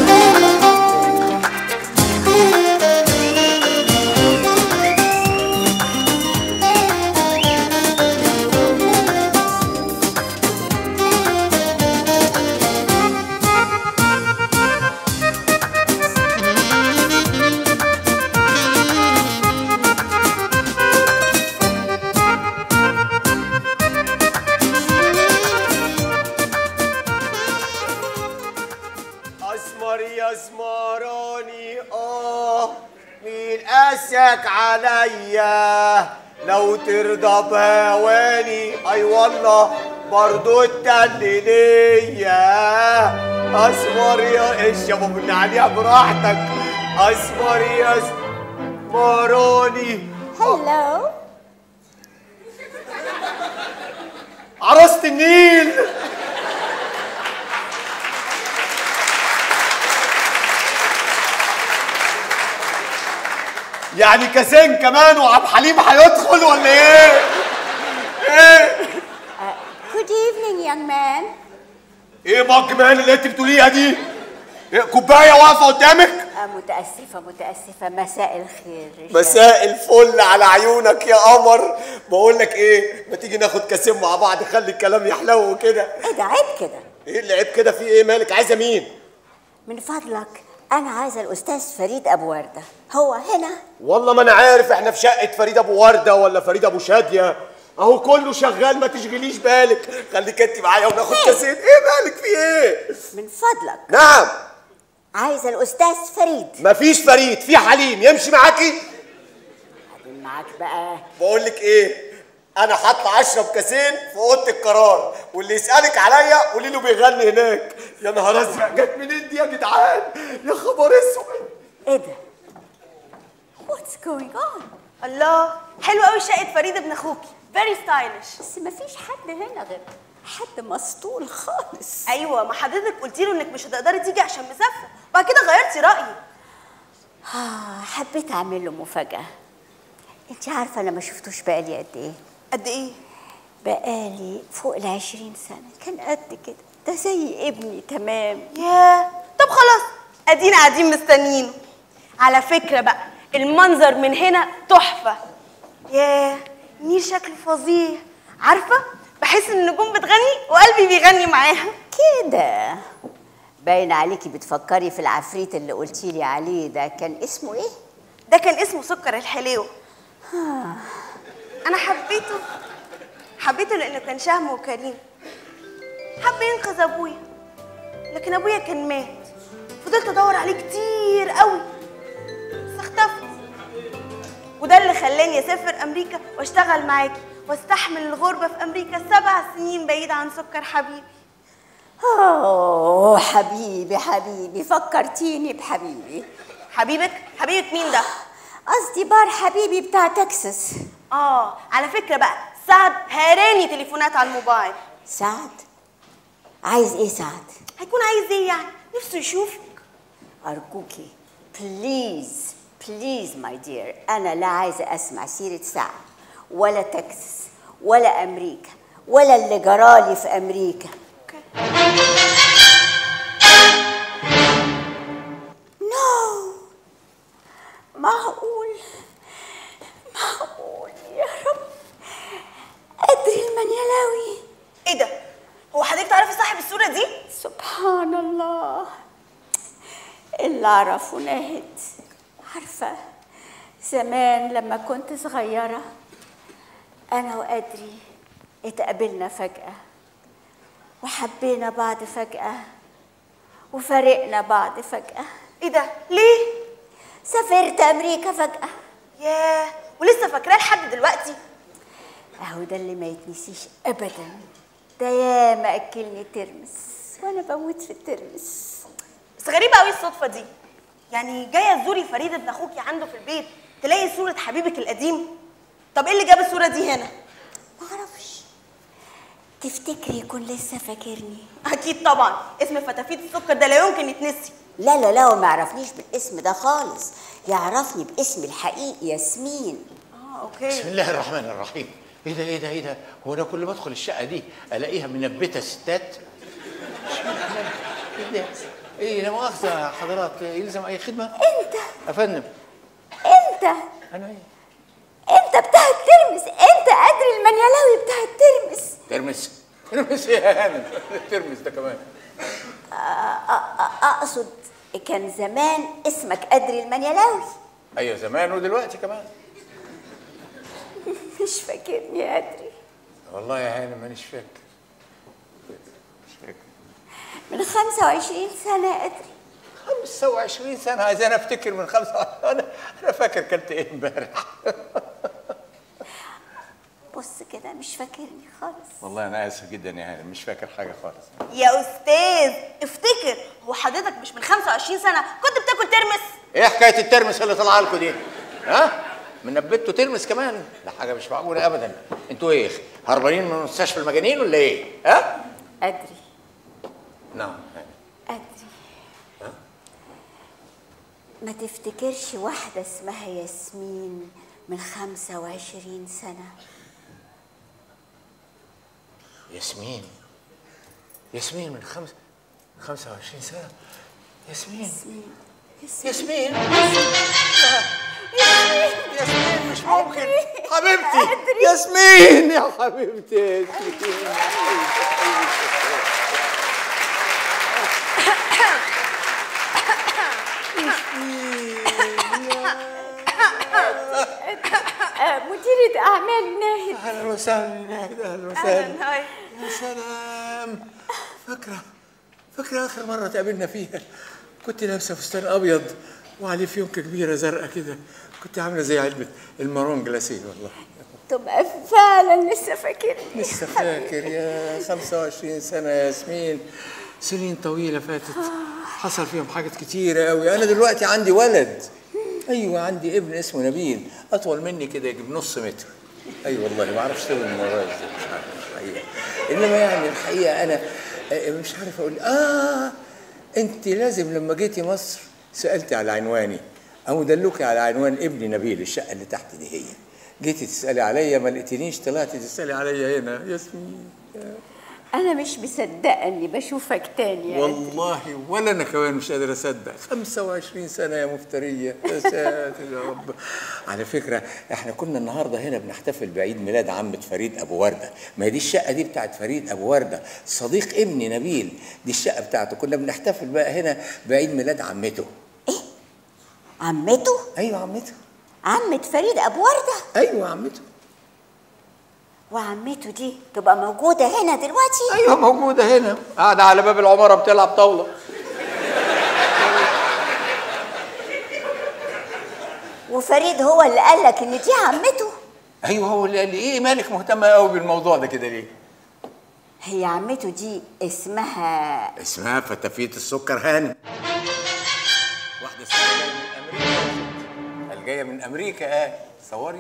اسمر يا اسمراني اه مين قاسك عليا لو ترضى بهواني اي والله برضو انت اللي ليا اسمر يا ايش يا ابو عليها براحتك اسمر يا اسمراني هلو عروسة النيل يعني كاسين كمان وعبد الحليم هيدخل ولا ايه؟ ايه؟ Good evening young man ايه مج مان اللي انت بتقوليها دي؟ إيه كوبايه واقفه قدامك؟ آه، متأسفة متأسفة مساء الخير مساء الفل على عيونك يا قمر بقول لك ايه ما تيجي ناخد كاسين مع بعض خلي الكلام يحلو كده ايه ده عيب كده ايه اللي عيب كده في ايه مالك عايزه مين من فضلك أنا عايزة الأستاذ فريد أبو وردة هو هنا والله ما انا عارف احنا في شقه فريد ابو ورده ولا فريد ابو شاديه اهو كله شغال ما تشغليش بالك خليك انت معايا وناخد كاسين ايه مالك في ايه من فضلك نعم عايزة الأستاذ فريد مفيش فريد في حليم يمشي معاكي بعدين معاك بقى بقول لك ايه انا هطلع اشرب كاسين في اوضه القرار واللي يسالك عليا قولي له بيغني هناك يا نهار ازرق جت منين دي يا جدعان يا خبر اسود ايه ده What's going on الله حلو قوي شقه فريد ابن اخوكي فيري ستايلش بس مفيش حد هنا غير حد مسطول خالص ايوه ما حضرتك قلتي له انك مش هتقدري تيجي عشان مسافه بعد كده غيرتي رايي آه حبيت أعمل له مفاجأة أنت عارفة أنا ما شفتوش بقالي قد إيه قد ايه بقالي فوق العشرين سنة كان قد كده ده زي ابني تمام ياه طب خلاص ادينا قاعدين مستنيينه على فكره بقى المنظر من هنا تحفه ياه النيل شكله فظيع عارفه بحس ان النجوم بتغني وقلبي بيغني معاها كده باين عليكي بتفكري في العفريت اللي قلتي لي عليه ده كان اسمه ايه ده كان اسمه سكر الحليوه انا حبيته حبيته لانه كان شهم وكريم حب ينقذ ابويا لكن ابويا كان مات فضلت ادور عليه كتير قوي بس اختفى وده اللي خلاني اسافر امريكا واشتغل معاكي واستحمل الغربه في امريكا سبع سنين بعيد عن سكر حبيبي اوه حبيبي حبيبي فكرتيني بحبيبي حبيبك حبيبك مين ده قصدي بار حبيبي بتاع تكساس اه على فكره بقى سعد هاراني تليفونات على الموبايل سعد عايز ايه سعد هيكون عايز ايه يعني نفسه يشوفك ارجوكي بليز بليز ماي دير انا لا عايزه اسمع سيره سعد ولا تكساس ولا امريكا ولا اللي جرالي في امريكا نو معقول معقول يا رب قدر المنيلاوي ايه ده هو حضرتك تعرفي صاحب الصوره دي سبحان الله اللي اعرفه ناهد عارفه زمان لما كنت صغيره انا وادري اتقابلنا فجاه وحبينا بعض فجاه وفارقنا بعض فجاه ايه ده ليه سافرت امريكا فجاه ياه ولسه فاكراه لحد دلوقتي اهو ده اللي ما يتنسيش ابدا ده ياما اكلني ترمس وانا بموت في الترمس بس غريبه قوي الصدفه دي يعني جايه تزوري فريد ابن اخوكي عنده في البيت تلاقي صوره حبيبك القديم طب ايه اللي جاب الصوره دي هنا معرفش تفتكري يكون لسه فاكرني اكيد طبعا اسم فتافيت السكر ده لا يمكن يتنسي لا لا لا هو ما يعرفنيش بالاسم ده خالص يعرفني باسمي الحقيقي ياسمين اه اوكي بسم الله الرحمن الرحيم ايه ده ايه ده ايه ده هو انا كل ما ادخل الشقه دي الاقيها منبته ستات ايه ده ايه لا مؤاخذه يا حضرات يلزم اي خدمه انت يا فندم انت انا ايه انت بتاع الترمس انت قدر المنيلاوي بتاع الترمس ترمس ترمس ايه يا هانم ترمس ده كمان أ- أ- أ- اقصد كان زمان اسمك قدر المنيلاوي ايوه زمان ودلوقتي كمان مش فاكرني يا قدري والله يا هانم مانيش فاكر مش فاكر من 25 سنه يا قدري 25 سنه عايزين افتكر من 25 انا انا فاكر كلت ايه امبارح بص كده مش فاكرني خالص والله انا اسف جدا يا هانم مش فاكر حاجه خالص يا استاذ افتكر هو حضرتك مش من 25 سنه كنت بتاكل ترمس ايه حكايه الترمس اللي طالعه لكم دي ها منبتوا ترمس كمان ده حاجه مش معقوله ابدا انتوا ايه هربانين من مستشفى المجانين ولا ايه ها قدري نعم قدري ما تفتكرش واحدة اسمها ياسمين من 25 سنة ياسمين ياسمين من خمس 25 سنه ياسمين ياسمين ياسمين مش ممكن حبيبتي ياسمين يا حبيبتي ياسمين آه، مديرة أعمال ناهد اهلا وسهلا ناهد اهلا وسهلا يا سلام فاكره فاكره اخر مره تقابلنا فيها كنت لابسه فستان ابيض وعليه فيونكه كبيره زرقاء كده كنت عامله زي علبه المارون جلاسيه والله تبقى فعلا لسه فاكرني لسه فاكر يا 25 سنه يا ياسمين سنين طويله فاتت حصل فيهم حاجات كتيره قوي انا دلوقتي عندي ولد ايوه عندي ابن اسمه نبيل اطول مني كده يجيب نص متر اي والله ما اعرفش طول من ورايا ازاي مش عارف الحقيقه انما يعني الحقيقه انا آه، مش عارف اقول اه انت لازم لما جيتي مصر سالتي على عنواني او دلوكي على عنوان ابني نبيل الشقه اللي تحت دي هي جيتي تسالي عليا ما لقيتنيش طلعتي تسالي عليا هنا ياسمين أنا مش مصدقة إني بشوفك تاني يا قدري. والله ولا انا كمان مش قادر اصدق 25 سنه يا مفتريه يا ساتر يا رب على فكره احنا كنا النهارده هنا بنحتفل بعيد ميلاد عمه فريد ابو ورده ما هي دي الشقه دي بتاعت فريد ابو ورده صديق ابني نبيل دي الشقه بتاعته كنا بنحتفل بقى هنا بعيد ميلاد عمته عمته؟ ايوه عمته عمة فريد أبو وردة ايوه عمته وعمته دي تبقى موجودة هنا دلوقتي ايوه موجوده هنا قاعده على باب العماره بتلعب طاوله وفريد هو اللي قال لك إن دي عمته ايوه هو اللي قال لي ايه مالك مهتمه قوي بالموضوع ده كده ليه هي عمته دي اسمها اسمها فتافيت السكر هانم واحدة ست جاية من أمريكا قال جاية من أمريكا اه تصوري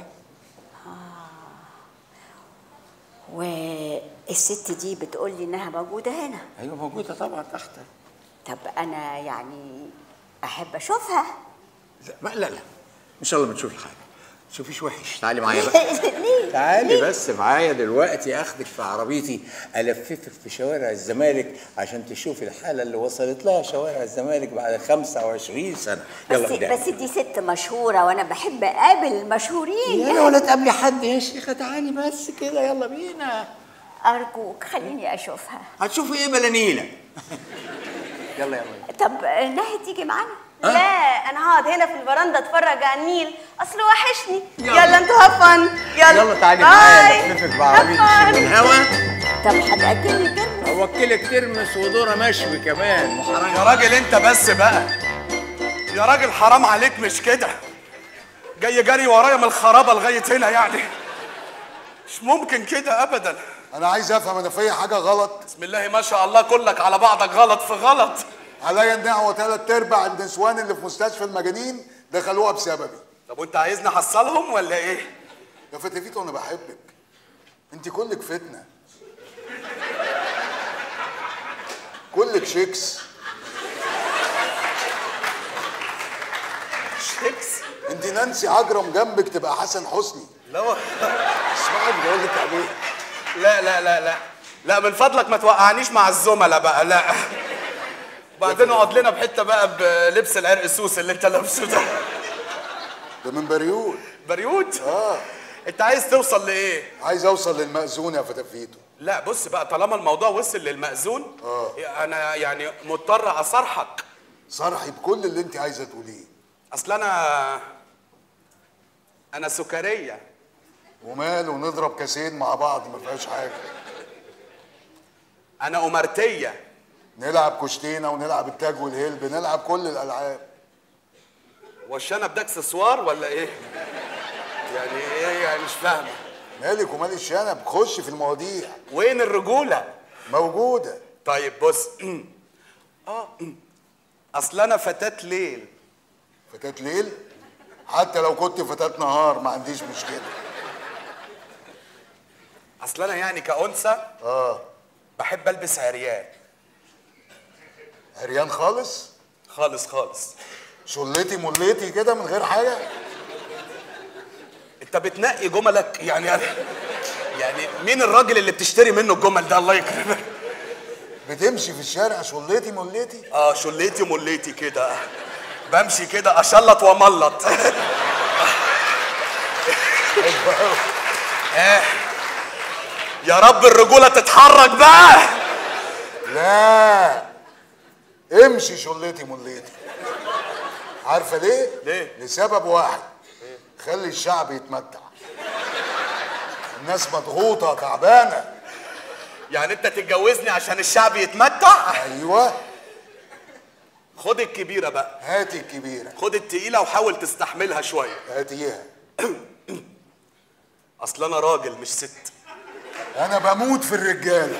والست دي بتقول لي إنها موجودة هنا أيوة موجودة طبعا تحت طب أنا يعني أحب أشوفها لا ما لا لا إن شاء الله ما تشوفي حاجة ما تشوفيش وحش تعالي معايا بقى ليه؟ تعالي بس معايا دلوقتي اخدك في عربيتي الففك في شوارع الزمالك عشان تشوفي الحاله اللي وصلت لها شوارع الزمالك بعد 25 سنه يلا بس ابدأي. بس دي ست مشهورة وأنا بحب أقابل المشهورين يا ولا تقابلي حد يا شيخه تعالي بس كده يلا بينا أرجوك خليني أشوفها هتشوفي ايه بلانيله يلا يلا طب ناهد تيجي معانا لا انا هقعد هنا في الفرندا اتفرج على النيل اصل وحشني يلا. يلا انتوا هفن يلا يلا تعالي باي. معايا نلففك بعربيتي هفن. شم الهوا طب هتأكلني ترمس اوكلك ترمس وذره مشوي كمان محرجه يا راجل انت بس بقى يا راجل حرام عليك مش كده جاي جري ورايا من الخرابه لغايه هنا يعني مش ممكن كده ابدا انا عايز افهم انا فيا حاجه غلط بسم الله ما شاء الله كلك على بعضك غلط في غلط عليا النعوه ثلاث ارباع النسوان اللي في مستشفى المجانين دخلوها بسببي طب وانت عايزني احصلهم ولا ايه يا فتافيتو انا بحبك انت كلك فتنه كلك شيكس شيكس انت نانسي عجرم جنبك تبقى حسن حسني لا و- اسمعي اللي بقول لك عليه لا لا لا لا لا من فضلك ما توقعنيش مع الزملاء بقى لا وبعدين اقعد لنا بحته بقى بلبس العرق سوس اللي انت لابسه ده ده من بريول بريوت اه انت عايز توصل لايه عايز اوصل للمأذون يا فتافيتو لا بص بقى طالما الموضوع وصل للمأذون اه انا يعني مضطر اصرحك صرحي بكل اللي انت عايزه تقوليه اصل انا انا سكريه وماله نضرب كاسين مع بعض ما فيهاش حاجه انا امرتيه نلعب كشتينه ونلعب التاج والهلب نلعب كل الالعاب والشنب ده اكسسوار ولا ايه يعني ايه يعني مش فاهمه مالك ومال الشنب خش في المواضيع وين الرجوله موجوده طيب بص اه اصل انا فتاه ليل فتاة ليل حتى لو كنت فتاة نهار ما عنديش مشكله اصل انا يعني كأنثى اه بحب البس عريان عريان خالص خالص خالص شلتي مليتي كده من غير حاجه انت بتنقي جملك يعني يعني مين الراجل اللي بتشتري منه الجمل ده الله يكرمك بتمشي في الشارع شلتي مليتي اه شليتي مليتي كده بمشي كده اشلط واملط آه. يا رب الرجوله تتحرك بقى لا امشي شلتي مليتي عارفه ليه ليه؟ لسبب واحد خلي الشعب يتمتع الناس مضغوطه تعبانه يعني انت تتجوزني عشان الشعب يتمتع ايوه خد الكبيره بقى هاتي الكبيره خد التقيله وحاول تستحملها شويه هاتيها اصل انا راجل مش ست انا بموت في الرجاله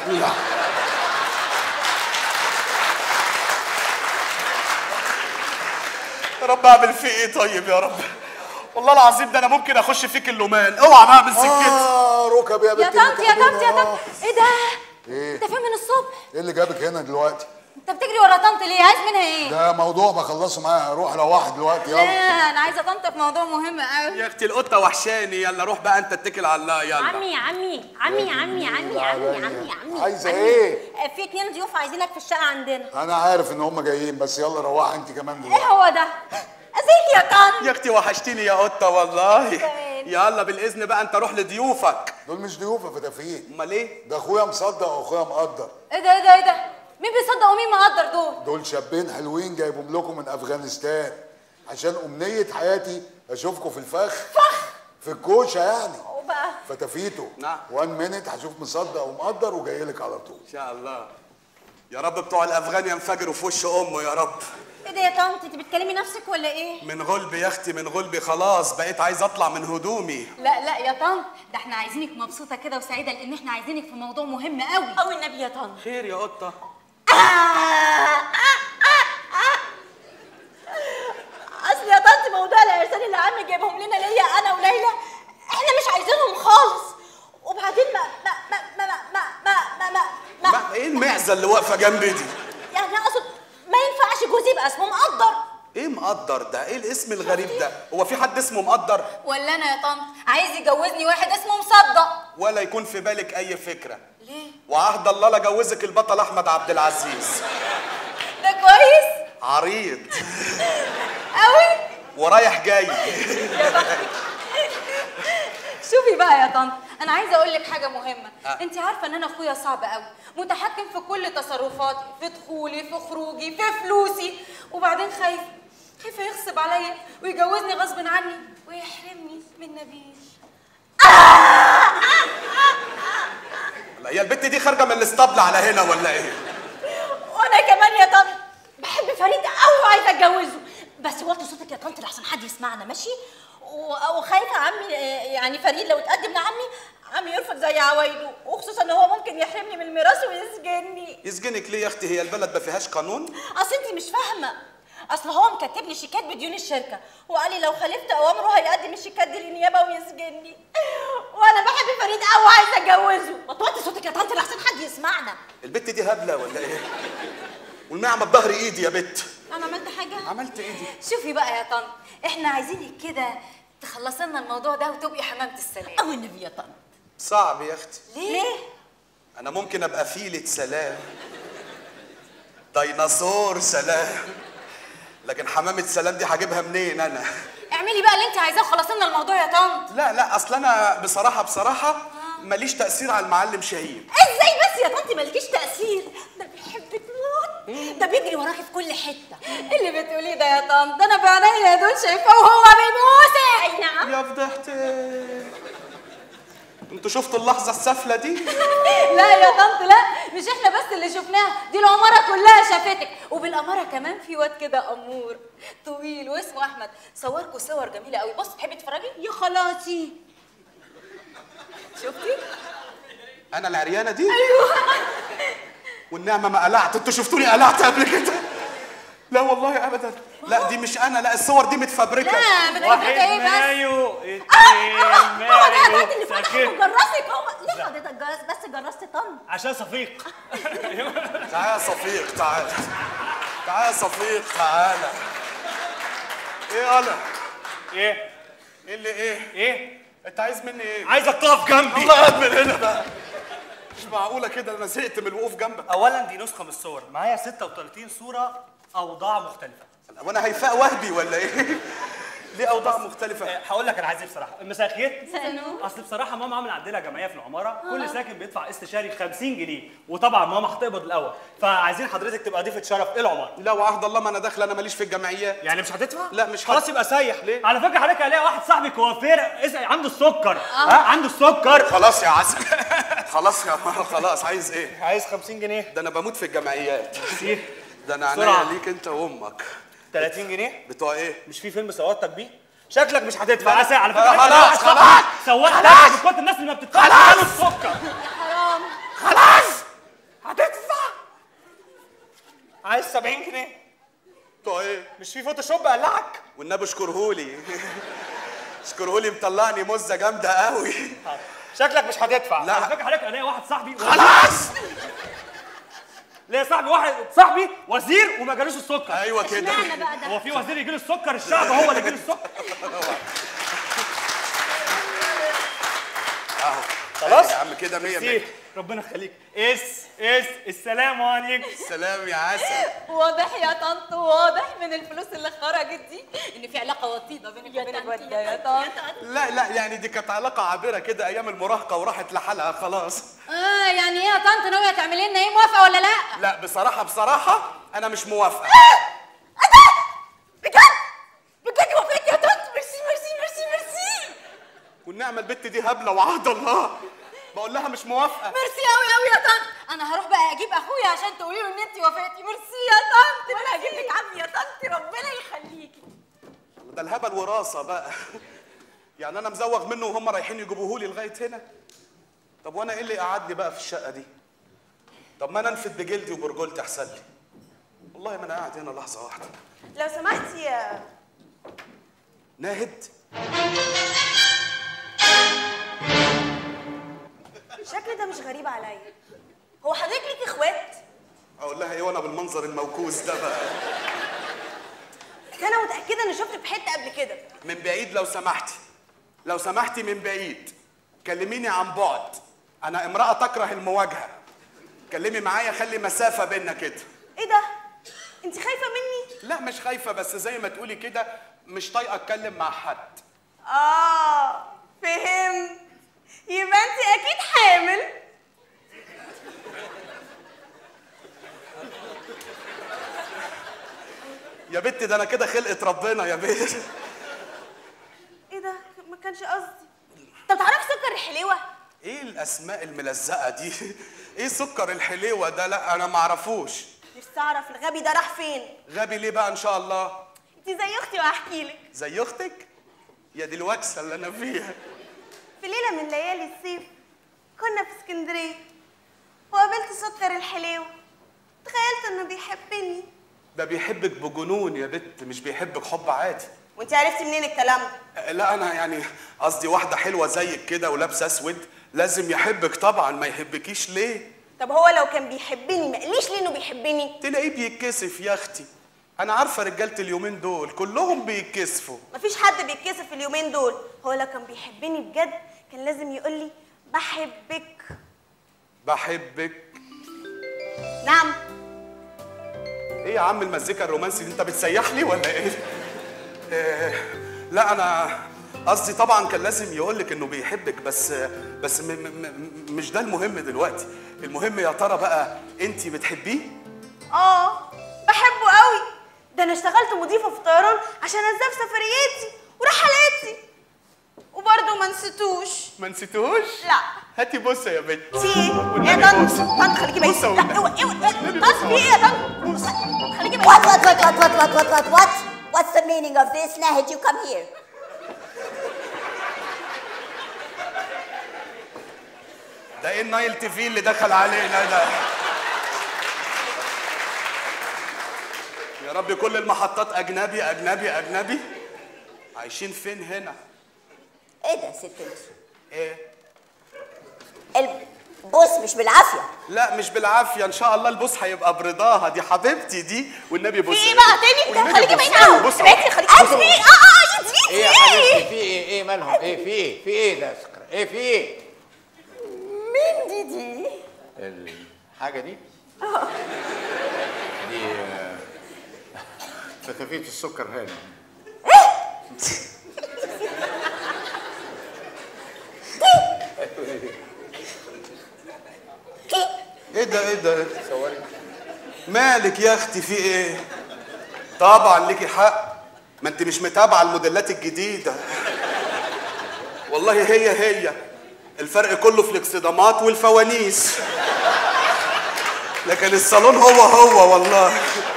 يا رب اعمل فيه ايه طيب يا رب والله العظيم ده انا ممكن اخش فيك اللومان اوعى بقى من سكتي اه ركب يا بنت يا طنط يا طنط يا طنط ايه ده ايه انت فين من الصبح ايه اللي جابك هنا دلوقتي انت بتجري ورا طنط ليه عايز منها ايه ده موضوع بخلصه معاها روح روح دلوقتي لا يلا انا عايزه طنط في موضوع مهم قوي يا اختي القطه وحشاني يلا روح بقى انت اتكل على الله يلا عمي عمي عمي عمي عمي عمي عمي عمي عايزة عمي. إيه؟ آه، في اتنين ضيوف عايزينك في الشقه عندنا انا عارف ان هم جايين بس يلا روحي انت كمان ايه دلوقتي هو ده ازيك يا طن يا اختي وحشتيني يا قطه والله كمان. يلا بالاذن بقى انت روح لضيوفك دول مش ضيوف يا فتافيت امال ايه ده اخويا مصدق واخويا مقدر ايه ده ايه ده ايه ده مين بيصدق ومين مقدر دول دول شابين حلوين جايبهم لكم من افغانستان عشان امنيه حياتي اشوفكم في الفخ فخ في الكوشه يعني وبقى فتافيتو نعم. وان مينت هشوف مصدق ومقدر وجاي لك على طول ان شاء الله يا رب بتوع الافغان ينفجروا في وش امه يا رب ايه ده يا طنط انت بتكلمي نفسك ولا ايه من غلبي يا اختي من غلبي خلاص بقيت عايز اطلع من هدومي لا لا يا طنط ده احنا عايزينك مبسوطه كده وسعيده لان احنا عايزينك في موضوع مهم قوي قوي النبي يا طنط خير يا قطه اصل يا طنط موضوع العرسان اللي عمي جايبهم لنا ليا انا وليلى احنا مش عايزينهم خالص وبعدين ما ما ما ما ما ما ما ما, ما, ما ايه المعزه اللي واقفه جنبي دي يعني اقصد ما ينفعش جوزي يبقى اسمه مقدر ايه مقدر ده ايه الاسم الغريب ده هو في حد اسمه مقدر ولا انا يا طنط عايز يجوزني واحد اسمه مصدق ولا يكون في بالك اي فكره ليه وعهد الله لا جوزك البطل احمد عبد العزيز ده كويس عريض قوي ورايح جاي شوفي بقى يا طنط انا عايزه اقول لك حاجه مهمه آه. انت عارفه ان انا اخويا صعب قوي متحكم في كل تصرفاتي في دخولي في خروجي في فلوسي وبعدين خايف خايفه يغصب عليا ويجوزني غصب عني ويحرمني من نبيل لا هي البت دي خارجه من الاسطبل على هنا ولا ايه وانا كمان يا طنط بحب فريد قوي وعايزه اتجوزه بس وطي صوتك يا طنط لحسن حد يسمعنا ماشي و- وخايفه عمي آه، يعني فريد لو اتقدم لعمي عمي يرفض زي عوايده وخصوصا ان هو ممكن يحرمني من الميراث ويسجني يسجنك ليه يا اختي هي البلد ما فيهاش قانون اصل انت مش فاهمه اصل هو مكتب لي شيكات بديون الشركه وقال لي لو خالفت اوامره هيقدم الشيكات دي للنيابه ويسجنني وانا بحب فريد قوي وعايزه اتجوزه ما توطي صوتك يا طنط لحسن حد يسمعنا البت دي هبله ولا ايه والنعمه بظهر ايدي يا بت انا عملت حاجه عملت ايه دي شوفي بقى يا طنط احنا عايزينك كده تخلصي لنا الموضوع ده وتبقي حمامه السلام او النبي يا طنط صعب يا اختي ليه؟ انا ممكن ابقى فيلة سلام ديناصور سلام لكن حمامة سلام دي هجيبها منين انا اعملي بقى اللي انت عايزاه وخلصي لنا الموضوع يا طنط لا لا اصل انا بصراحة بصراحة ماليش تأثير على المعلم شاهين ازاي بس يا طنط مالكيش تاثير ده بيحبك موت ده بيجري وراكي في كل حته اللي بتقوليه ده يا طنط ده انا بعينيا دول شايفاه وهو بيبوسك اي نعم يا فضحتي انتوا شفتوا اللحظة السافلة دي لا يا طنط لا مش احنا بس اللي شفناها دي العمارة كلها شافتك وبالأمارة كمان في واد كده أمور طويل واسمه أحمد صوركوا صور جميلة قوي بص تحبي تتفرجي يا خلاصي شفتي انا العريانة دي ايوه والنعمة ما قلعت انتوا شفتوني قلعت قبل كده لا والله ابدا لا دي مش انا لا الصور دي متفبركة لا بتفبركة واحد ايه بس مايو هو اتنين ده يا مايو طنط اللي فتح سكت وجرسك هو ليه حضرتك جرس بس جرست طنط عشان صفيق تعال يا صفيق تعال تعال يا صفيق تعال ايه انا ايه ايه اللي ايه ايه انت عايز مني ايه عايزك تقف جنبي الله قاعد من هنا بقى مش معقولة كده انا زهقت من الوقوف جنبك اولا دي نسخه من الصور معايا 36 صوره اوضاع مختلفه وانا هيفاء وهبي ولا ايه ليه اوضاع مختلفة آه، هقول لك انا عايز ايه بصراحه مساء الخير سنو اصل بصراحه ماما عامله عندنا جمعيه في العماره كل ساكن بيدفع استشاري 50 جنيه وطبعا ماما هتقبض الاول فعايزين حضرتك تبقى ضيفه شرف ايه العماره لا وعهد الله ما انا داخل انا ماليش في الجمعيات يعني مش هتدفع لا، مش خلاص هدفع. يبقى سيح ليه؟ على فكره حضرتك هلاقي واحد صاحبي كوافير اسال عنده السكر ها عنده السكر خلاص يا عسل خلاص يا ماما خلاص عايز ايه عايز 50 جنيه ده انا بموت في الجمعيات كتير ده انا بسرعة. عنيا ليك انت وامك 30 جنيه بتوع ايه مش في فيلم صورتك بيه شكلك مش هتدفع لا. عسل على فكره خلاص، أنا واحد خلاص. صاحبي سواق تاكسي في كل الناس اللي ما بتدفعش عنده السكر حرام خلاص هتدفع عايز 70 جنيه بتوع ايه مش في فوتوشوب قلعك والنبي اشكرهولي اشكرهولي مطلعني مزه جامده قوي شكلك مش هتدفع لا. على فكره حضرتك الاقي واحد صاحبي خلاص ليا صاحبي واحد صاحبي وزير وما جالوش السكر ايوه كده اشمعنى بقى ده هو في وزير يجي له السكر الشعب هو اللي يجي له السكر اهو خلاص؟ يا عم كده 100 100 سير ربنا يخليك اس اس السلام عليكم سلام يا عسل واضح يا طنط واضح من الفلوس اللي خرجت دي ان في علاقة وطيدة بينك يا وبين طنط الواد ده يا يا طنط طنط لا لا يعني دي كانت علاقه عابره كده ايام المراهقه وراحت لحالها خلاص اه يعني ايه يا طنط ناوية تعملي لنا ايه موافقة ولا لا؟ لا بصراحه بصراحه انا مش موافقه بجد بجد وافقت يا طنط ميرسي ميرسي ميرسي ميرسي والنعمه البت دي هبله وعهد الله بقول لها مش موافقه ميرسي قوي قوي يا طنط انا هروح بقى اجيب اخويا عشان تقولي له ان انت وافقتي ميرسي يا طنط وانا هجيب لك عمي يا طنط ربنا يخليكي ده الهبل وراثه بقى يعني انا مزوغ منه وهم رايحين يجيبوه لي لغايه هنا طب وانا ايه اللي قعدني بقى في الشقه دي طب ما انا انفد بجلدي وبرجولتي احسن لي والله ما انا قاعد هنا لحظه واحده لو سمحتي يا ناهد الشكل ده مش غريب عليا هو حضرتك ليك اخوات اقول لها ايه وانا بالمنظر الموكوس ده بقى بس انا متاكده اني شفتك في حته قبل كده من بعيد لو سمحتي لو سمحتي من بعيد كلميني عن بعد انا امراه تكره المواجهه كلمي معايا خلي مسافه بينا كده ايه ده انت خايفه مني لا مش خايفه بس زي ما تقولي كده مش طايقه اتكلم مع حد اه فهمت يبقى انت اكيد حامل يا بنت ده انا كده خلقت ربنا يا بنت ايه ده ما كانش قصدي طب تعرفي سكر الحليوه ايه الاسماء الملزقه دي ايه سكر الحليوه ده لا انا ما اعرفوش نفسي اعرف الغبي ده راح فين غبي ليه بقى ان شاء الله انت زي اختي وهحكي لك زي اختك يا دي الوكسه اللي انا فيها في ليله من ليالي الصيف كنا في اسكندريه وقابلت سكر الحلاوه تخيلت انه بيحبني ده بيحبك بجنون يا بت مش بيحبك حب عادي وانت عرفتي منين الكلام ده أه، لا انا يعني قصدي واحده حلوه زيك كده ولابسه اسود لازم يحبك طبعا ما يحبكيش ليه طب هو لو كان بيحبني ما قاليش ليه انه بيحبني تلاقيه بيتكسف يا اختي انا عارفه رجاله اليومين دول كلهم بيتكسفوا مفيش حد بيتكسف اليومين دول هو لو كان بيحبني بجد كان لازم يقول لي بحبك بحبك نعم ايه يا عم المزيكا الرومانسي دي انت بتسيح لي ولا ايه؟ آه لا انا قصدي طبعا كان لازم يقول لك انه بيحبك بس بس م م م مش ده المهم دلوقتي المهم يا ترى بقى انت بتحبيه اه بحبه قوي ده انا اشتغلت مضيفه في طيران عشان انزل في سفرياتي ورحلاتي وبرضه ما نسيتوش ما نسيتوش لا هاتي بصه يا بنت في ايه؟ والنبي يا طنط بوسة. طنط خليكي بعيد بوسة لا والنبي. اوعي اوعي طنط في ايه يا طنط خليكي بعيد What, what, what, what, what, what, what, what, what? What's the meaning of this? Nahid, you come here. ده ايه النايل تي في اللي دخل علينا ده يا رب كل المحطات اجنبي اجنبي اجنبي عايشين فين هنا ايه ده يا ست انت؟ ايه البوس مش بالعافيه لا مش بالعافيه ان شاء الله البوس هيبقى برضاها دي حبيبتي دي والنبي بص في ايه بقى تاني؟ والنبي خليكي بص. بعيد قوي بص. بعيد خليكي بص. بعيد اه اه يديك ايه يا حبيبتي في ايه ايه مالهم ايه في ايه في ايه ده يا سكر ايه في ايه مين دي دي؟ الحاجه دي دي آه، فتافيت السكر هاني ايه ده ايه ده مالك يا اختي في ايه طبعا ليكي حق ما انت مش متابعه الموديلات الجديده والله هي هي الفرق كله في الاكسدامات والفوانيس لكن الصالون هو هو والله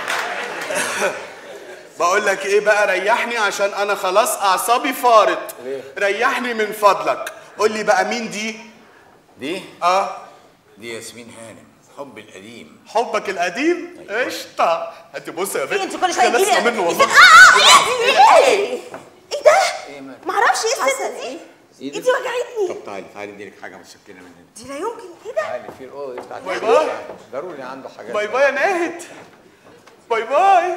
بقول لك ايه بقى ريحني عشان انا خلاص اعصابي فارت ريحني من فضلك قول لي بقى مين دي دي اه دي ياسمين هانم حب القديم حبك القديم قشطه هاتي بص يا بنت انت كل شويه خلصنا تجيبي منه والله ايه ايه ده؟ معرفش ايه الست حصل دي ايه؟ ايدي وجعتني طب تعالي تعالي اديلك حاجه مسكنه من هنا دي لا يمكن ايه ده؟ تعالي في الاوضه بتاعت باي باي. ضروري عنده حاجات باي باي يا ناهد باي باي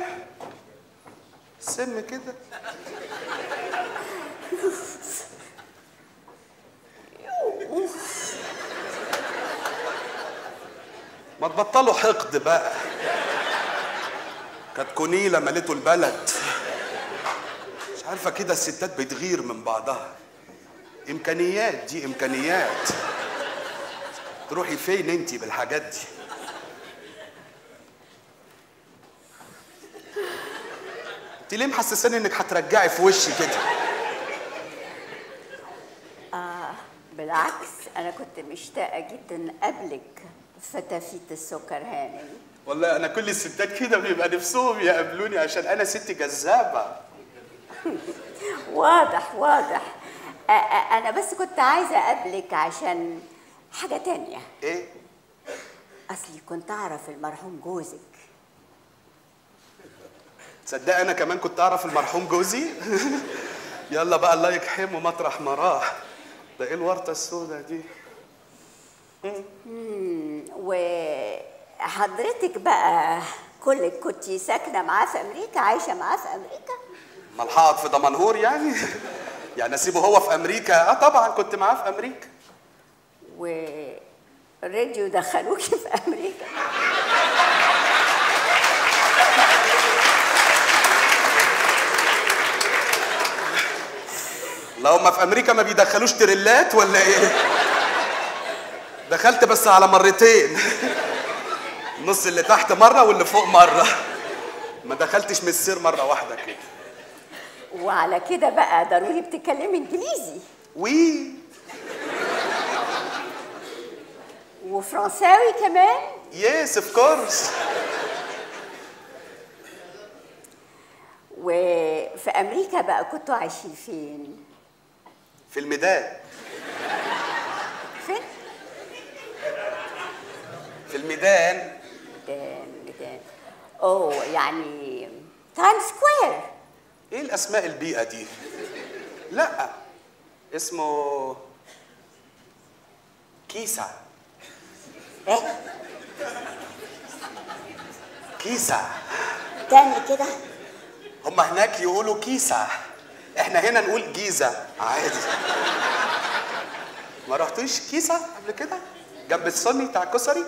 سم كده ما تبطلوا حقد بقى كانت كونيلة ملته البلد مش عارفة كده الستات بتغير من بعضها إمكانيات دي إمكانيات تروحي فين انتي بالحاجات دي انت ليه محسساني انك هترجعي في وشي كده آه بالعكس أنا كنت مشتاقة جدا قبلك فتافيت السكر هانم والله انا كل الستات كده بيبقى نفسهم يقابلوني عشان انا ست جذابه واضح واضح آه آه أنا بس كنت عايزة أقابلك عشان حاجة تانية ايه أصلي كنت أعرف المرحوم جوزك تصدق انا كمان كنت اعرف المرحوم جوزي يلا بقى الله يكحمه مطرح ما راح ده ايه الورطه السوداء دي مم، وحضرتك بقى كلك كنت ساكنة معاه في أمريكا عايشة معاه في أمريكا ما الحقك في دمنهور يعني يعني اسيبه هو في امريكا اه طبعا كنت معاه في امريكا وراديو دخلوكي في أمريكا لو ما في امريكا ما بيدخلوش تريلات ولا ايه دخلت بس على مرتين النص اللي تحت مره واللي فوق مره ما دخلتش من السير مره واحده كده وعلى كده بقى ضروري بتتكلمي إنجليزي وي وفرنساوي كمان يس اوف كورس وفي امريكا بقى كنتوا عايشين فين في الميدان فين في الميدان ميدان ميدان اوه يعني تايم سكوير ايه الاسماء البيئه دي لا اسمه كيسة كيسة تاني كده هم هناك يقولوا كيسة احنا هنا نقول جيزة عادي ما رحتوش كيسة قبل كده جنب السني بتاع الكسري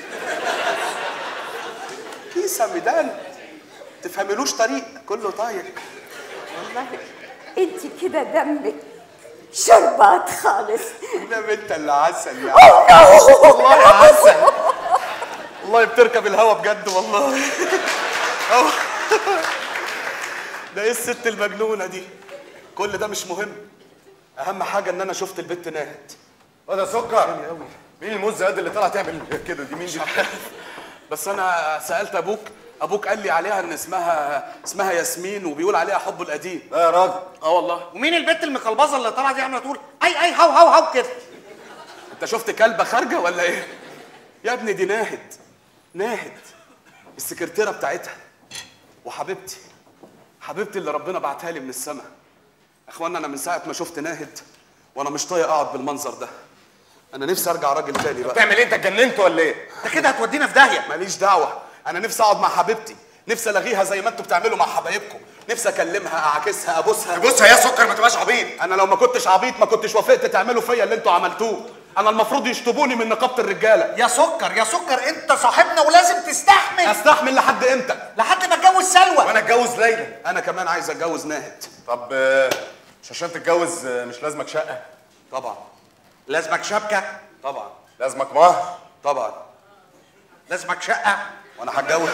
كيسة ميدان تفهملوش طريق كله طاير والله انت كده دمك شربات خالص نعم انت اللي عسل يا Oh, no. والله يا عسل والله بتركب الهوا بجد والله أهو. ده ايه الست المجنونه دي كل ده مش مهم اهم حاجه ان انا شفت البت ناهد اه ده سكر مين المزه قد اللي طلع تعمل كده دي مين دي بس انا سالت ابوك ابوك قال لي عليها ان اسمها اسمها ياسمين وبيقول عليها حبه القديم لا يا راجل اه والله ومين البت المقلبظه اللي طالعه دي عامله تقول اي اي هاو هاو هاو كده انت شفت كلبه خارجه ولا ايه يا ابني دي ناهد ناهد السكرتيره بتاعتها وحبيبتي حبيبتي اللي ربنا بعتها لي من السماء اخوانا انا من ساعه ما شفت ناهد وانا مش طايق اقعد بالمنظر ده انا نفسي ارجع راجل تاني بقى بتعمل ايه انت اتجننت ولا ايه انت كده هتودينا في داهيه ماليش دعوه انا نفسي اقعد مع حبيبتي نفسي الغيها زي ما انتوا بتعملوا مع حبايبكم نفسي اكلمها اعاكسها ابوسها بص يا سكر ما تبقاش عبيط انا لو ما كنتش عبيط ما كنتش وافقت تعملوا فيا اللي انتوا عملتوه انا المفروض يشطبوني من نقابه الرجاله يا سكر يا سكر انت صاحبنا ولازم تستحمل استحمل لحد امتى لحد ما اتجوز سلوى وانا اتجوز ليلى انا كمان عايز اتجوز ناهد طب آه، مش عشان تتجوز آه، مش لازمك شقه طبعا لازمك شبكه طبعا لازمك مهر طبعا لازمك شقه وانا هتجوز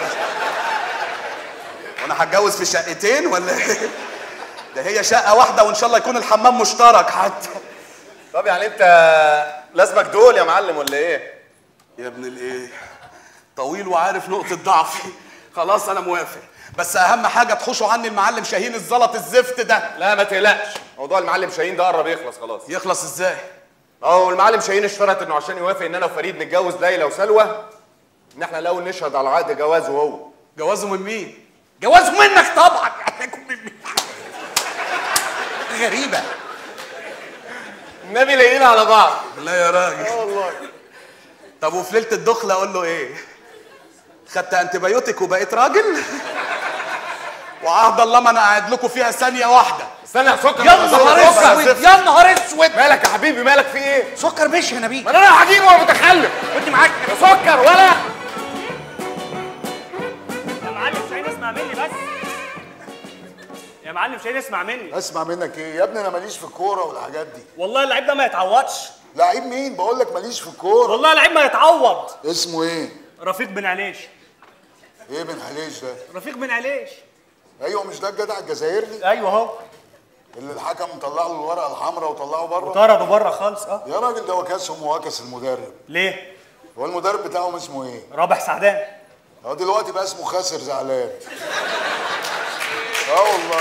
وانا هتجوز في شقتين ولا ايه ده هي شقه واحده وان شاء الله يكون الحمام مشترك حتى طب يعني انت لازمك دول يا معلم ولا ايه يا ابن الايه طويل وعارف نقطه ضعفي خلاص انا موافق بس اهم حاجه تحوشوا عني المعلم شاهين الزلط الزفت ده لا ما تقلقش موضوع المعلم شاهين ده قرب يخلص خلاص يخلص ازاي اهو المعلم شاهين اشترط انه عشان يوافق ان انا وفريد نتجوز ليلى وسلوى ان احنا الاول نشهد على عقد جوازه هو جوازه من مين جوازه منك طبعا يعني يكون من مين؟ غريبه النبي لاقيين على بعض لا يا راجل اه والله طب وفي ليله الدخله اقول له ايه خدت انتبيوتك وبقيت راجل وعهد الله ما انا قاعد لكم فيها ثانيه واحده استنى يا سكر يا نهار اسود يا نهار اسود مالك يا حبيبي مالك في ايه سكر مش يا نبيل ما انا هجيبه وانا متخلف ودي معاك يا سكر ولا يا معلم شاهين اسمع مني بس يا معلم شاهين اسمع مني اسمع منك ايه يا ابني انا ماليش في الكوره والحاجات دي والله اللعيب ده ما يتعوضش لعيب مين بقول لك ماليش في الكوره والله اللعيب ما يتعوض اسمه ايه رفيق بن عليش ايه بن حليش ده رفيق بن عليش ايوه مش ده الجدع الجزائري ايوه اهو اللي الحكم مطلع له الورقه الحمراء وطلعه بره طرده بره خالص اه يا راجل ده وكاسهم ووكس المدرب ليه هو المدرب بتاعهم اسمه ايه رابح سعدان هو دلوقتي بقى اسمه خاسر زعلان اه والله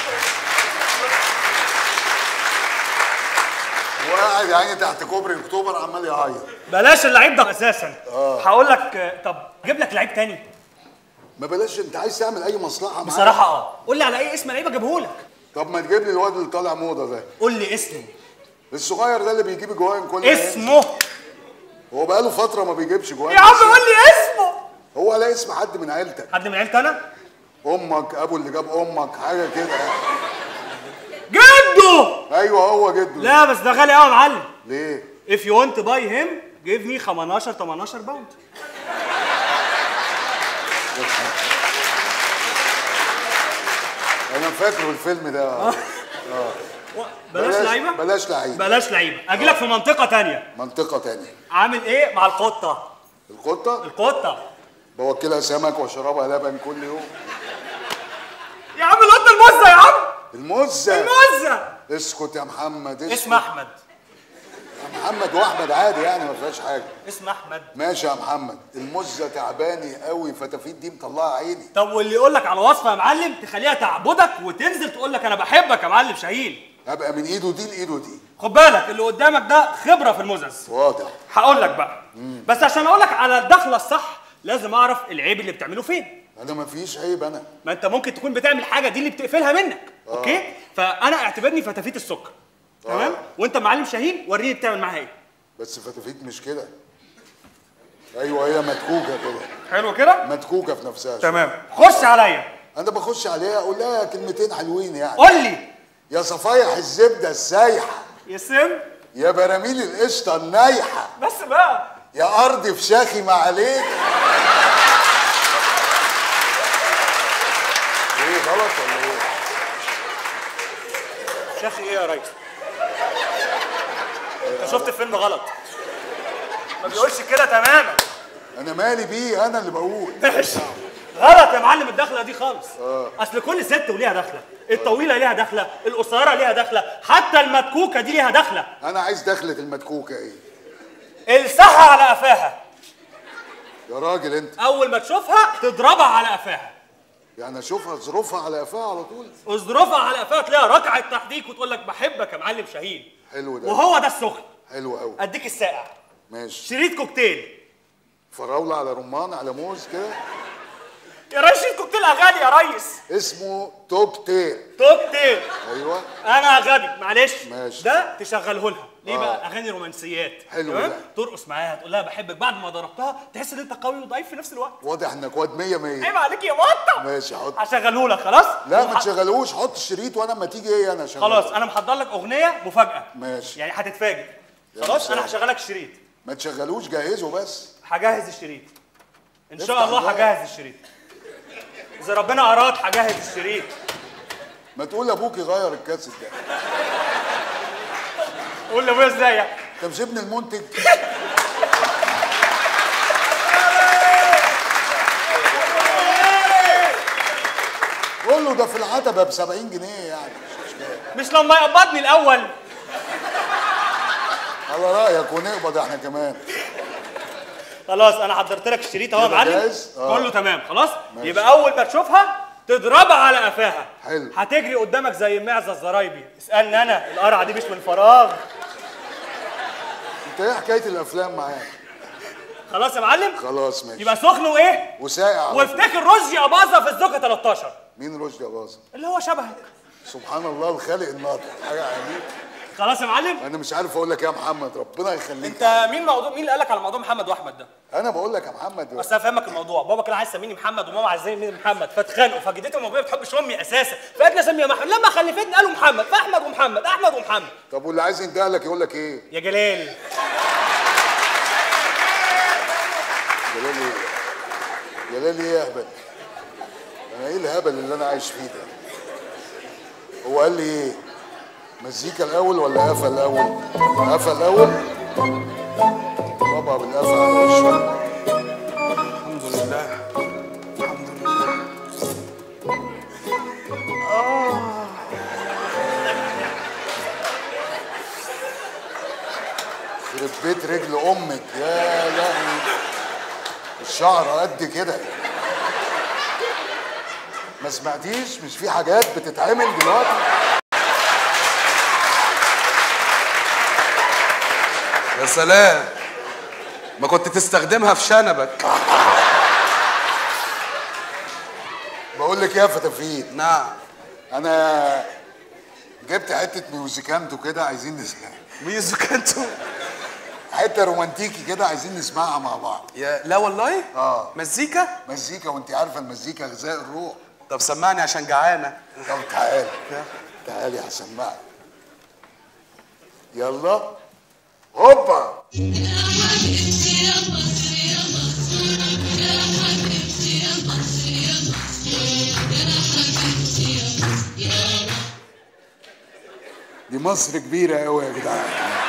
وقاعد يا عيني تحت كوبري اكتوبر عمال يعيط بلاش اللعيب ده اساسا هقول لك آه، طب اجيب لك لعيب تاني ما بلاش انت عايز تعمل اي مصلحه معاه بصراحه اه قول لي على اي اسم لعيب اجيبه لك طب ما تجيب لي الواد اللي طالع موضه ده قول لي اسمه الصغير ده اللي بيجيب جوان كل اسمه هو بقاله فتره ما بيجيبش جوان يا عم قول لي اسمه هو لا اسم حد من عيلتك حد من عيلتي انا امك ابو اللي جاب امك حاجه كده جده ايوه هو جده لا بس ده غالي قوي يا معلم ليه if you want to buy him give me 15 18 باوند انا فاكره الفيلم ده اه بلاش لعيبه بلاش لعيبه بلاش لعيبه اجي لك في منطقه تانية منطقه تانية عامل ايه مع القطه القطه القطه بوكلها سمك واشربها لبن كل يوم يا عم القطه المزه يا عم المزه المزه اسكت يا محمد اسكت اسم احمد محمد واحمد عادي يعني ما فيهاش حاجه اسم احمد ماشي يا محمد المزه تعباني قوي فتافيت دي مطلعه عيني طب واللي يقول لك على وصفه يا معلم تخليها تعبدك وتنزل تقول لك انا بحبك يا معلم شاهين ابقى من ايده دي لايده دي خد بالك اللي قدامك ده خبره في المزز واضح هقول لك بقى بس عشان اقول لك على الدخله الصح لازم اعرف العيب اللي بتعمله فين انا ما فيش عيب انا ما انت ممكن تكون بتعمل حاجه دي اللي بتقفلها منك آه. اوكي فانا اعتبرني فتافيت السكر تمام وانت معلم شاهين وريني بتعمل معاها ايه بس فتافيت مش كده ايوه هي متكوكه كده حلو كده متكوكه في نفسها تمام خش عليا انا بخش عليها اقول لها كلمتين حلوين يعني قول لي يا صفايح الزبده السايحه يا سم يا براميل القشطه النايحه بس بقى يا ارض فشاخي ما عليك ايه غلط ولا ايه شيخي ايه يا ريس انت شفت الفيلم غلط ما بيقولش كده تماما انا مالي بيه انا اللي بقول ماشي غلط يا معلم الدخله دي خالص اه اصل كل ست وليها دخله الطويله ليها دخله القصيره ليها دخله حتى المدكوكه دي ليها دخله انا عايز دخلة المدكوكه ايه السحها على قفاها يا راجل انت اول ما تشوفها تضربها على قفاها يعني اشوفها ظروفها على قفاها على طول اظرفها على قفاها تلاقيها ركعه تحديك وتقول لك بحبك يا معلم شاهين حلو ده وهو ده السخن حلو قوي اديك الساقع ماشي شريط كوكتيل فراوله على رمان على موز كده يا ريس شريط كوكتيل اغاني يا ريس اسمه توك تيل كوكتيل ايوه انا غبي معلش ماشي. ده تشغله لها ليه آه. بقى اغاني رومانسيات حلو تمام؟ ده. ترقص معاها تقول لها بحبك بعد ما ضربتها تحس ان انت قوي وضعيف في نفس الوقت واضح انك واد مية مية عيب عليك يا مطه ماشي حط هشغله لك خلاص لا ما وح- تشغلوش حط الشريط وانا اما تيجي ايه انا شغال خلاص انا محضر لك اغنيه مفاجاه ماشي يعني هتتفاجئ يا خلاص انا مساء. هشغلك الشريط ما تشغلوش جهزه بس هجهز الشريط ان شاء افتح الله بقى. هجهز الشريط اذا ربنا اراد هجهز الشريط ما تقول لابوك يغير الكاسيت ده قول لابويا ازاي انت مش ابن المنتج قول له ده في العتبه ب 70 جنيه يعني مش مشكله مش لما يقبضني الاول على رايك ونقبض احنا كمان خلاص انا حضرت لك الشريط اهو يا كده معلم جاهز؟ آه. كله تمام خلاص ماشي. يبقى اول ما تشوفها تضربها على قفاها حلو هتجري قدامك زي المعزه الزرايبي اسالني انا القرعه دي مش من فراغ انت ايه حكايه الافلام معاك خلاص يا معلم خلاص ماشي يبقى سخن وايه وساقع على طول. وافتكر رشدي اباظه في الزوجه 13 مين رشدي اباظه اللي هو شبهك سبحان الله الخالق الناطق حاجه عجيبه خلاص يا معلم انا مش عارف اقول لك ايه يا محمد ربنا يخليك انت مين موضوع مين اللي قال لك على موضوع محمد واحمد ده انا بقول لك يا محمد بس انا فاهمك الموضوع بابا كان عايز يسميني محمد وماما عايزين محمد فاتخانقوا فجدتي الموضوع ما بتحبش امي اساسا فقالت لي اسميها محمد لما خلفتني قالوا محمد فاحمد ومحمد احمد ومحمد طب واللي عايز ينتهي لك يقول لك ايه يا جلال جلال ايه جلال ايه يا اهبل انا ايه الهبل اللي انا عايش فيه ده هو قال لي ايه مزيكا الاول ولا قفا الاول قفا الاول طبعا بالقفا على وشه الحمد لله الحمد لله يخرب بيت رجل امك يا لهوي الشعر قد كده ما سمعتيش مش في حاجات بتتعمل دلوقتي يا سلام ما كنت تستخدمها في شنبك بقول لك ايه يا فتافيت نعم انا جبت حته ميوزيكانتو كده عايزين نسمع ميوزيكانتو حته رومانتيكي كده عايزين نسمعها مع بعض يا لا والله اه مزيكا مزيكا وانت عارفه المزيكا غذاء الروح طب سمعني عشان جعانه طب تعالي تعالي هسمعك يلا هوبا دي مصر كبيرة قوي يا جدعان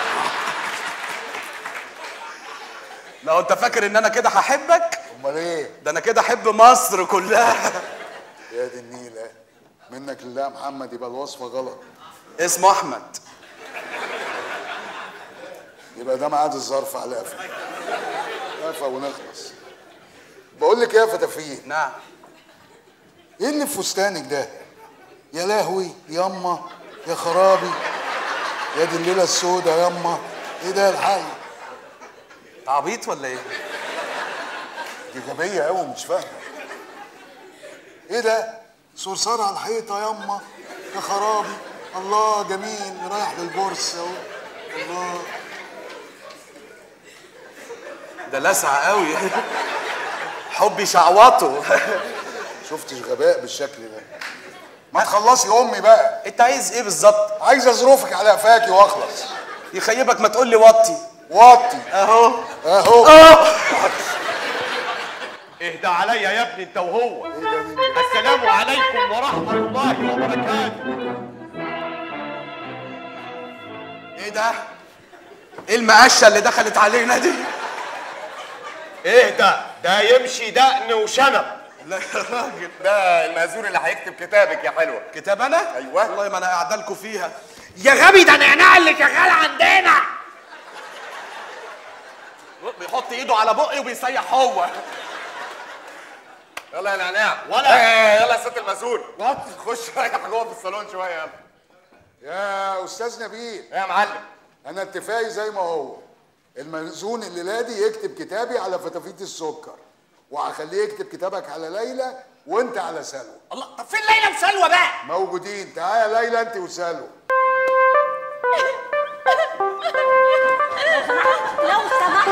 لو انت فاكر ان انا كده هحبك امال ايه؟ ده انا كده احب مصر كلها يا دي النيلة منك لله يا محمد يبقى الوصفة غلط اسمه احمد يبقى ده ميعاد الظرف على قفا قفا ونخلص بقول لك ايه يا فتافيت نعم ايه اللي في فستانك ده يا لهوي ياما يا خرابي يا دي الليله السوداء ياما ايه ده الحي عبيط ولا ايه دي غبيه قوي مش فاهمه ايه ده صرصار على الحيطه ياما يا خرابي الله جميل رايح للبورصه اهو الله ده لسع قوي حبي شعوطه شفتش غباء بالشكل ده ما تخلصي امي بقى انت عايز ايه بالظبط عايز اظروفك على قفاكي واخلص يخيبك ما تقول لي وطي وطي اهو اهو اهدى عليا يا ابني انت وهو السلام عليكم ورحمه الله وبركاته ايه ده ايه المقشه اللي دخلت علينا دي اهدى ده يمشي دقن وشنب لا يا راجل ده المأذون اللي هيكتب كتابك يا حلوه كتاب انا أيوة. والله ما انا قاعده لكم فيها يا غبي ده نعناع اللي شغال عندنا بيحط ايده على بقي وبيسيح هو يلا يا نعناع ولا. آه، يلا يا ست المأذون خش ريح جوه في الصالون شويه يلا يا استاذ نبيل ايه يا معلم انا اتفاقي زي ما هو المأذون الليله دي يكتب كتابي على فتافيت السكر وهخليه يكتب كتابك على ليلى وانت على سلوى الله طب فين ليلى وسلوى بقى موجودين تعالى يا ليلى انت وسلوى لو سمحت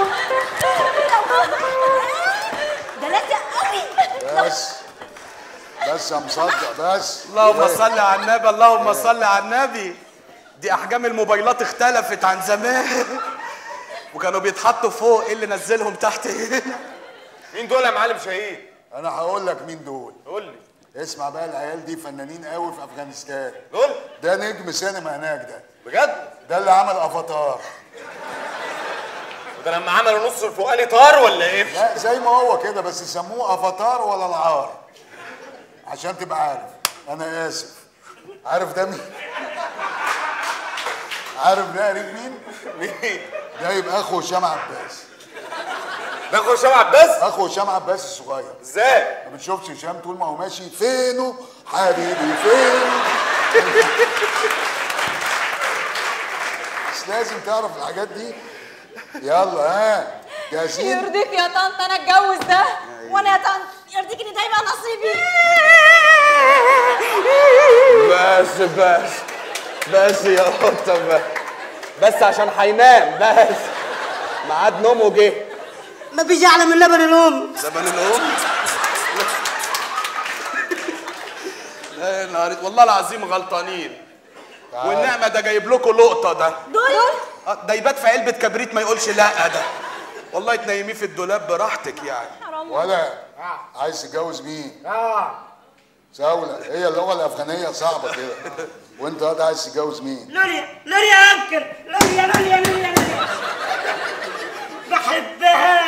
ده لازق قوي بس بس يا مصدق بس اللهم صل على النبي اللهم صل على النبي دي احجام الموبايلات اختلفت عن زمان وكانوا بيتحطوا فوق ايه اللي نزلهم تحت هنا مين دول يا معلم شهيد انا هقول لك مين دول قول لي اسمع بقى العيال دي فنانين قوي في افغانستان دول ده نجم سينما هناك ده بجد ده اللي عمل افاتار ده لما عملوا نص الفوقاني طار ولا ايه لا زي ما هو كده بس يسموه افاتار ولا العار عشان تبقى عارف انا اسف عارف ده مين عارف ده قريب مين مين ده يبقى اخو هشام عباس ده اخو هشام عباس اخو هشام عباس الصغير ازاي ما بتشوفش هشام طول ما هو ماشي فينه حبيبي فين بس لازم تعرف الحاجات دي يلا ها جاهزين يرضيك يا طنط انا اتجوز ده وانا يا طنط يرضيك ان ده يبقى نصيبي بس بس بس يا قطه بس بس عشان هينام بس ميعاد نومه جه مفيش اعلى من لبن الام زمن الام لا يا نهار والله العظيم غلطانين والنعمه ده جايب لكم لقطه ده دول آه، ده يبات في علبه كبريت ما يقولش لا ده والله تنيميه في الدولاب براحتك يعني ولا عايز تتجوز مين اه ساولة هي اللغة الأفغانية صعبة كده وأنت قاعد عايز تتجوز مين؟ لوريا لوريا يا انكر لوريا لوريا لوريا لوريا بحبها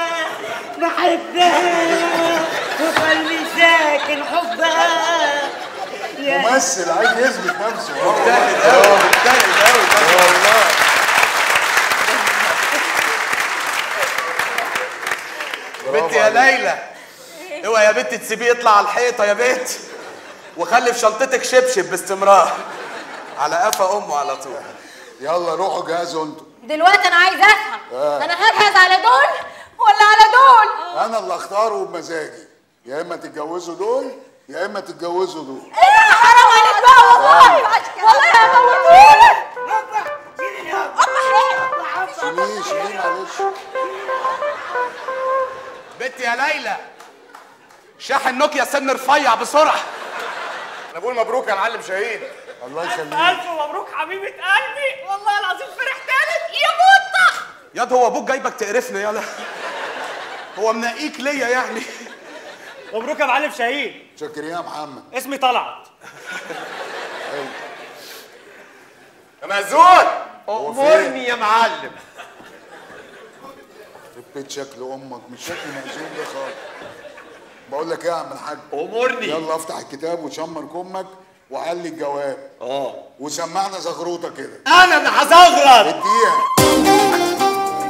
بحبها وقلبي ساكن حبها يا ممثل عايز يثبت نفسه مجتهد قوي مجتهد قوي والله بنت يا ليلى اوعي يا بنت تسيبيه يطلع على الحيطه يا بنت وخلي في شنطتك شبشب باستمرار على قفا امه على طول يلا روحوا جهزوا انتوا دلوقتي انا عايزه افهم آه. انا هجهز على دول ولا على دول أنا اللي أختاره بمزاجي يا إما تتجوزوا دول يا إما تتجوزوا دول ايه ده حرام عليك بقى والله والله هيموتوني شيليه شيليه معلش بنت يا ليلى شاحن نوكيا سن رفيع بسرعه انا بقول مبروك يا معلم شهيد الله يخليك الف مبروك حبيبه قلبي والله العظيم فرحت لك يا بطه ياض هو ابوك جايبك تقرفني يالا هو منقيك ليا يعني مبروك يا معلم شهيد شكرا يا محمد اسمي طلعت يا مأذون هو فين؟ امرني يا معلم بيت شكل أمك مش شكل مأذون ده خالص بقول لك إيه يا عم الحاج امرني يلا افتح الكتاب وشمر كمك وعلي الجواب اه وسمعنا زغروطه كده انا اللي هزغرط اديها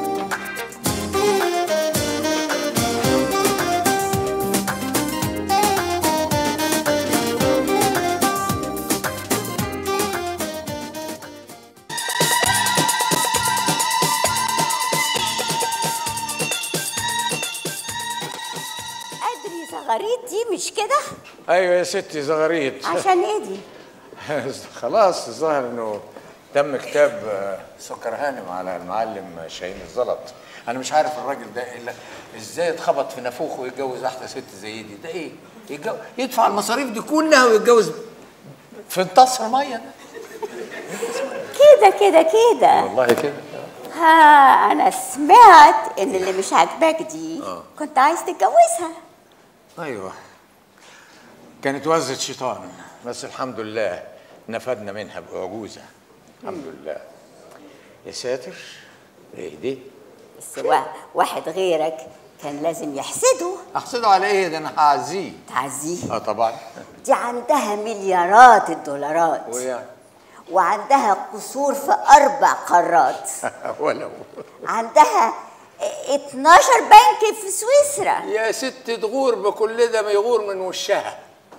ادري زغاريت دي مش كده ايوه يا ستي زغاريت عشان ايه دي خلاص الظاهر انه تم كتاب آه، سكر هانم على المعلم شاهين الزلط انا مش عارف الراجل ده الا ازاي اتخبط في نافوخه ويتجوز واحده ست زي دي ده ايه يتجو... يدفع المصاريف دي كلها ويتجوز في انتصر ميه ده كده كده كده والله كده ها انا سمعت ان اللي مش عاجباك دي آه. كنت عايز تتجوزها ايوه كانت وزة شيطان بس الحمد لله نفدنا منها بعجوزة الحمد لله يا ساتر ايه دي بس وا- واحد غيرك كان لازم يحسده احسده على ايه ده انا هعزيه تعزيه اه طبعا دي عندها مليارات الدولارات ويعني وعندها قصور في اربع قارات ولو عندها 12 بنك في سويسرا يا ست تغور بكل ده ما يغور من وشها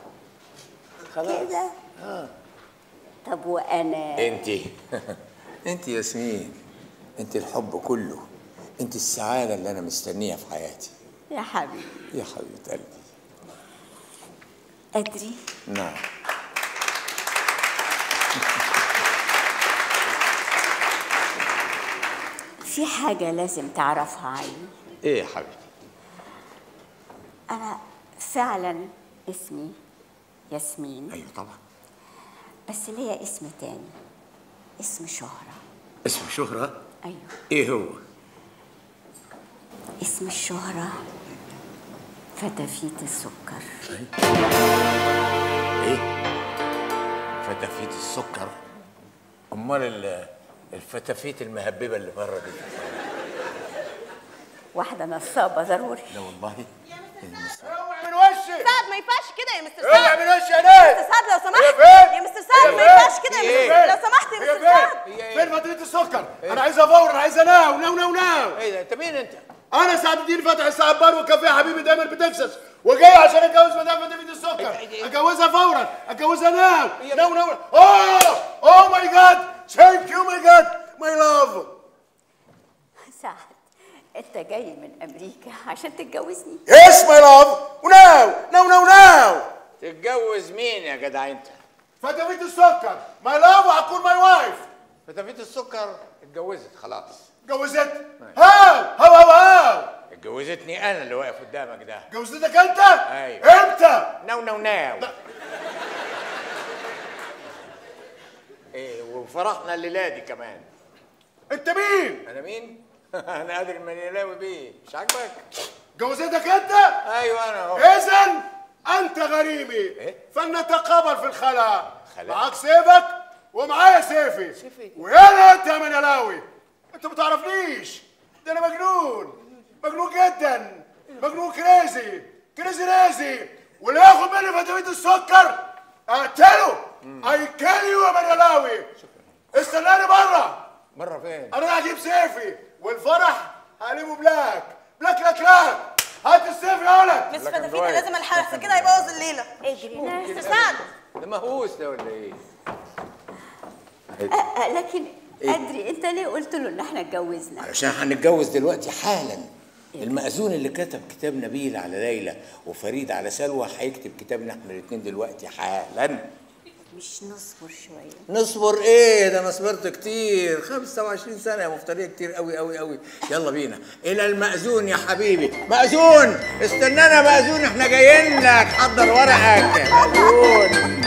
كده آه. طب وانا انت انت ياسمين انت الحب كله انت السعادة اللي انا مستنيها في حياتي يا حبيبي يا حبيبة قلبي ادري نعم في حاجه لازم تعرفها عني ايه يا حبيبتي انا فعلا اسمي ياسمين ايوه طبعا بس ليا اسم تاني اسم شهرة اسم شهرة ايوه ايه هو اسم الشهرة فتافيت السكر ايه فتافيت السكر امال ال- الفتافيت المهببه اللي بره دي واحدة نصابة ضروري لا والله من وشي سعد ما ينفعش كده يا مستر اوعي سعد من وشي يا ناس مستر سعد لو هي سمحت فين؟ يا مستر سعد هي ما فين؟ ينفعش كده هي يا فين؟ مستر لو سمحت يا هي مستر سعد فين؟ فين فاتورة السكر؟ انا عايزها فورا انا عايزها ناو ناو ناو ناو ايه ده انت مين انت؟ انا سعد الدين فتحي الساعة بار وكافيه حبيبي دايما بتكسس وجاي عشان اتجوز مدام فتافيت السكر اتجوزها فورا اتجوزها ناو ناو ناو اوه اوه ماي جاد ثانك يو ماي جاد ماي لاف سعد انت جاي من امريكا عشان تتجوزني يس ماي لاف وناو ناو ناو ناو تتجوز مين يا جدع انت؟ فتافيت السكر ماي لاف وهتكون ماي وايف فتافيت السكر اتجوزت خلاص جوزت هاو هاو هاو هاو اتجوزتني انا اللي واقف قدامك ده جوزتك انت؟ ايوه امتى؟ نو نو ناو ايه وفرحنا الليله دي كمان انت مين؟ انا مين؟ انا قادر المنيلاوي بيه مش عاجبك؟ جوزتك انت؟ ايوه انا اهو اذا انت غريمي إيه؟ فلنتقابل في الخلاء خلاء؟ معاك سيفك ومعايا سيفي سيفي ويلا انت يا منلاوي انت ما تعرفنيش ده انا مجنون مجنون جدا مجنون كريزي كريزي ريزي واللي ياخد مني فتويت السكر اقتله اي كيل يو يا منلاوي استناني بره بره فين؟ انا رايح اجيب سيفي والفرح هقلبه بلاك بلاك لاك لاك هات السيف يا ولد مس فتافيت لازم الحرس كده هيبوظ الليله اجري مستر سعد ده مهووس ده ولا ايه؟ أ- أ- لكن ادري انت ليه قلت له ان احنا اتجوزنا علشان هنتجوز دلوقتي حالا المأذون اللي كتب كتاب نبيل على ليلى وفريد على سلوى هيكتب كتابنا احنا الاثنين دلوقتي حالا مش نصبر شويه نصبر ايه ده انا صبرت كتير 25 سنه يا مفتريه كتير قوي قوي قوي يلا بينا الى المأذون يا حبيبي مأذون استنانا مأذون احنا جايين لك حضر ورقك يا مأذون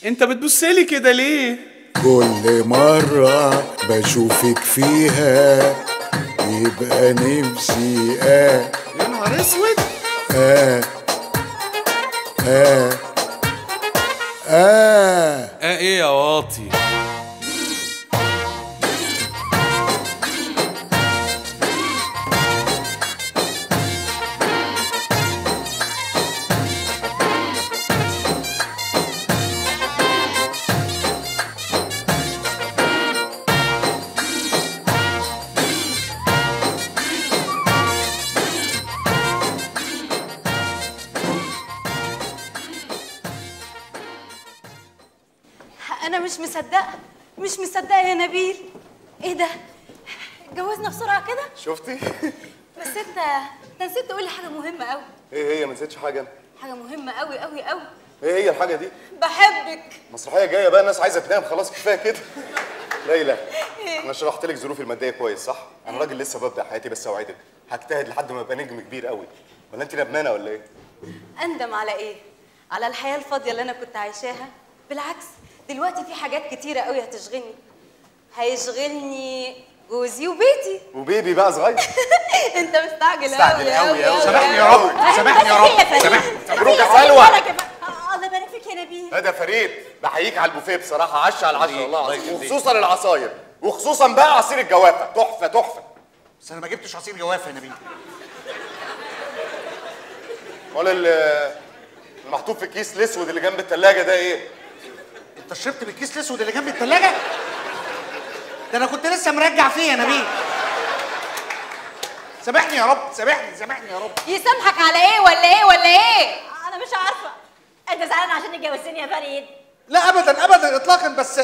انت بتبصلي كده ليه كل مرة بشوفك فيها يبقى نفسي آه يا نهار اسود آه آه آه اه ايه يا واطي انا مش مصدقه مش مصدقه يا نبيل ايه ده اتجوزنا بسرعه كده شفتي بس انت انت نسيت تقولي حاجه مهمه قوي ايه هي ما نسيتش حاجه أنا. حاجه مهمه قوي قوي قوي ايه هي الحاجه دي بحبك مسرحيه جايه بقى الناس عايزه تنام خلاص كفايه كده ليلى انا شرحت لك ظروفي الماديه كويس صح انا راجل لسه ببدا حياتي بس اوعدك هجتهد لحد ما ابقى نجم كبير قوي ولا انت ندمانه ولا ايه اندم على ايه على الحياه الفاضيه اللي انا كنت عايشاها بالعكس دلوقتي في حاجات كتيره قوي هتشغلني هيشغلني جوزي وبيتي وبيبي بقى صغير انت مستعجل مستعجل قوي قوي قوي. سامحني يا رب. سامحني يا رب. سامحني. مبروك يا سلوى. الله يبارك فيك يا نبيل لا ده فريد بحييك على البوفيه بصراحه عشا على العشرة والله العظيم وخصوصا العصاير وخصوصا بقى عصير الجوافه تحفه تحفه بس انا ما جبتش عصير جوافه يا نبيل امال ال- المحطوط في الكيس الاسود اللي جنب الثلاجه ده ايه انت شربت من الكيس الاسود اللي جنب الثلاجه ده انا كنت لسه مرجع فيه يا نبيل سامحني يا رب سامحني سامحني يا رب يسامحك على ايه ولا ايه ولا ايه انا مش عارفه انت زعلان عشان اتجوزتني يا فريد لا ابدا ابدا اطلاقا بس